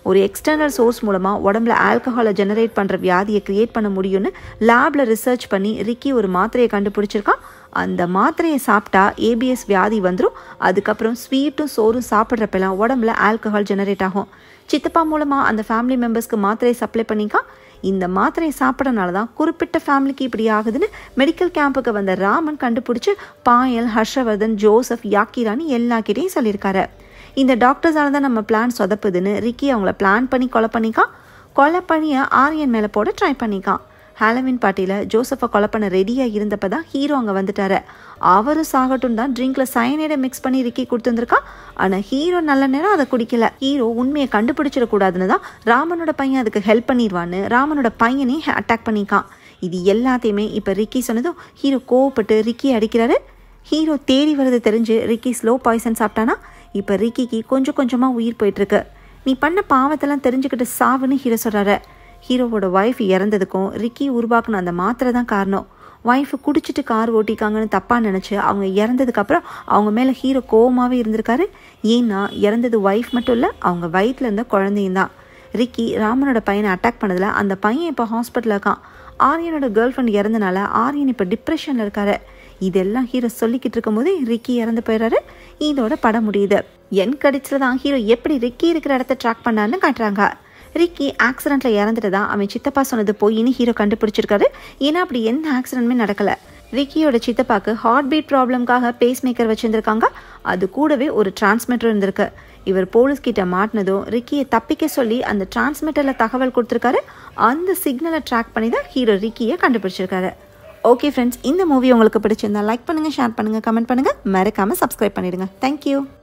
ஒரு எக்ஸ்டர்னல் சோர்ஸ் மூலமாக உடம்புல ஆல்கஹாலை ஜெனரேட் பண்ணுற வியாதியை கிரியேட் பண்ண முடியும்னு லேபில் ரிசர்ச் பண்ணி ரிக்கி ஒரு மாத்திரையை கண்டுபிடிச்சிருக்கான் அந்த மாத்திரையை சாப்பிட்டா ஏபிஎஸ் வியாதி வந்துடும் அதுக்கப்புறம் ஸ்வீட்டும் சோறும் சாப்பிட்றப்பெல்லாம் உடம்புல ஆல்கஹால் ஜெனரேட் ஆகும் சித்தப்பா மூலமாக அந்த ஃபேமிலி மெம்பர்ஸ்க்கு மாத்திரையை சப்ளை பண்ணிக்கா இந்த மாத்திரையை சாப்பிட்றனால தான் குறிப்பிட்ட ஃபேமிலிக்கு இப்படி ஆகுதுன்னு மெடிக்கல் கேம்புக்கு வந்த ராமன் கண்டுபிடிச்சி பாயல் ஹர்ஷவர்தன் ஜோசப் யாக்கிரானி எல்லாக்கிட்டையும் சொல்லியிருக்காரு இந்த டாக்டர்ஸால தான் நம்ம பிளான் சொதப்புதுன்னு ரிக்கி அவங்கள பிளான் பண்ணி கொலை பண்ணிக்கான் கொலை பண்ணியை ஆரியன் மேலே போட ட்ரை பண்ணிக்கான் ஹாலவின் பார்ட்டியில் ஜோசஃபை கொலை பண்ண ரெடியாக இருந்தப்ப தான் ஹீரோ அங்கே வந்துட்டாரு அவரும் சாகட்டும் தான் ட்ரிங்க்ல சயனைடை மிக்ஸ் பண்ணி ரிக்கி கொடுத்துருந்துருக்கான் ஆனால் ஹீரோ நல்ல நேரம் அதை குடிக்கல ஹீரோ உண்மையை கண்டுபிடிச்சிடக்கூடாதுன்னு தான் ராமனோட பையன் அதுக்கு ஹெல்ப் பண்ணிடுவான்னு ராமனோட பையனே அட்டாக் பண்ணிக்கான் இது எல்லாத்தையுமே இப்போ ரிக்கி சொன்னதும் ஹீரோ கோவப்பட்டு ரிக்கி அடிக்கிறாரு ஹீரோ தேடி வருது தெரிஞ்சு ரிக்கி ஸ்லோ பாய்சன் சாப்பிட்டானா இப்போ ரிக்கிக்கு கொஞ்சம் கொஞ்சமாக உயிர் போயிட்டுருக்கு நீ பண்ண பாவத்தெல்லாம் தெரிஞ்சுக்கிட்டு சாவுன்னு ஹீரோ சொல்கிறாரு ஹீரோவோட ஒய்ஃப் இறந்ததுக்கும் ரிக்கி உருவாக்குன அந்த மாத்திரை தான் காரணம் ஒய்ஃபு குடிச்சிட்டு கார் ஓட்டிக்காங்கன்னு தப்பாக நினச்சி அவங்க இறந்ததுக்கப்புறம் அவங்க மேலே ஹீரோ கோவமாகவே இருந்திருக்காரு ஏன்னா இறந்தது ஒய்ஃப் மட்டும் இல்லை அவங்க வயிற்றில் இருந்த குழந்தையும் தான் ரிக்கி ராமனோட பையனை அட்டாக் பண்ணதில் அந்த பையன் இப்போ ஹாஸ்பிட்டலில் இருக்கான் ஆரியனோட கேர்ள் ஃப்ரெண்ட் இறந்தனால ஆரியன் இப்போ டிப்ரெஷனில் இருக்காரு இதெல்லாம் ஹீரோ சொல்லிக்கிட்டு இருக்கும்போது ரிக்கி இறந்து போயிடுறாரு இதோட படம் முடியுது என் கடிச்சில் தான் ஹீரோ எப்படி ரிக்கி இருக்கிற இடத்த ட்ராக் பண்ணான்னு காட்டுறாங்க ரிக்கி ஆக்சிடென்ட்ல இறந்துட்டு தான் அவன் சித்தப்பா சொன்னது போயின்னு ஹீரோ கண்டுபிடிச்சிருக்காரு ஏன்னா அப்படி எந்த ஆக்சிடென்ட்டுமே நடக்கல ரிக்கியோட சித்தப்பாக்கு ஹார்ட் பீட் ப்ராப்ளம்காக பேஸ் மேக்கர் வச்சிருந்திருக்காங்க அது கூடவே ஒரு டிரான்ஸ்மிட்டர் இருந்திருக்கு இவர் போலீஸ் கிட்ட மாட்டினதும் ரிக்கியை தப்பிக்க சொல்லி அந்த டிரான்ஸ்மிட்டர்ல தகவல் கொடுத்துருக்காரு அந்த சிக்னலை ட்ராக் பண்ணி தான் ஹீரோ ரிக்கியை கண்டுபிடிச்சிருக்காரு ஓகே ஃப்ரெண்ட்ஸ் இந்த மூவி உங்களுக்கு பிடிச்சிருந்தா லைக் பண்ணுங்க ஷேர் பண்ணுங்க கமெண்ட் பண்ணுங்க மறக்காம சப்ஸ்கிரைப் பண்ணிடுங்க தேங்க்யூ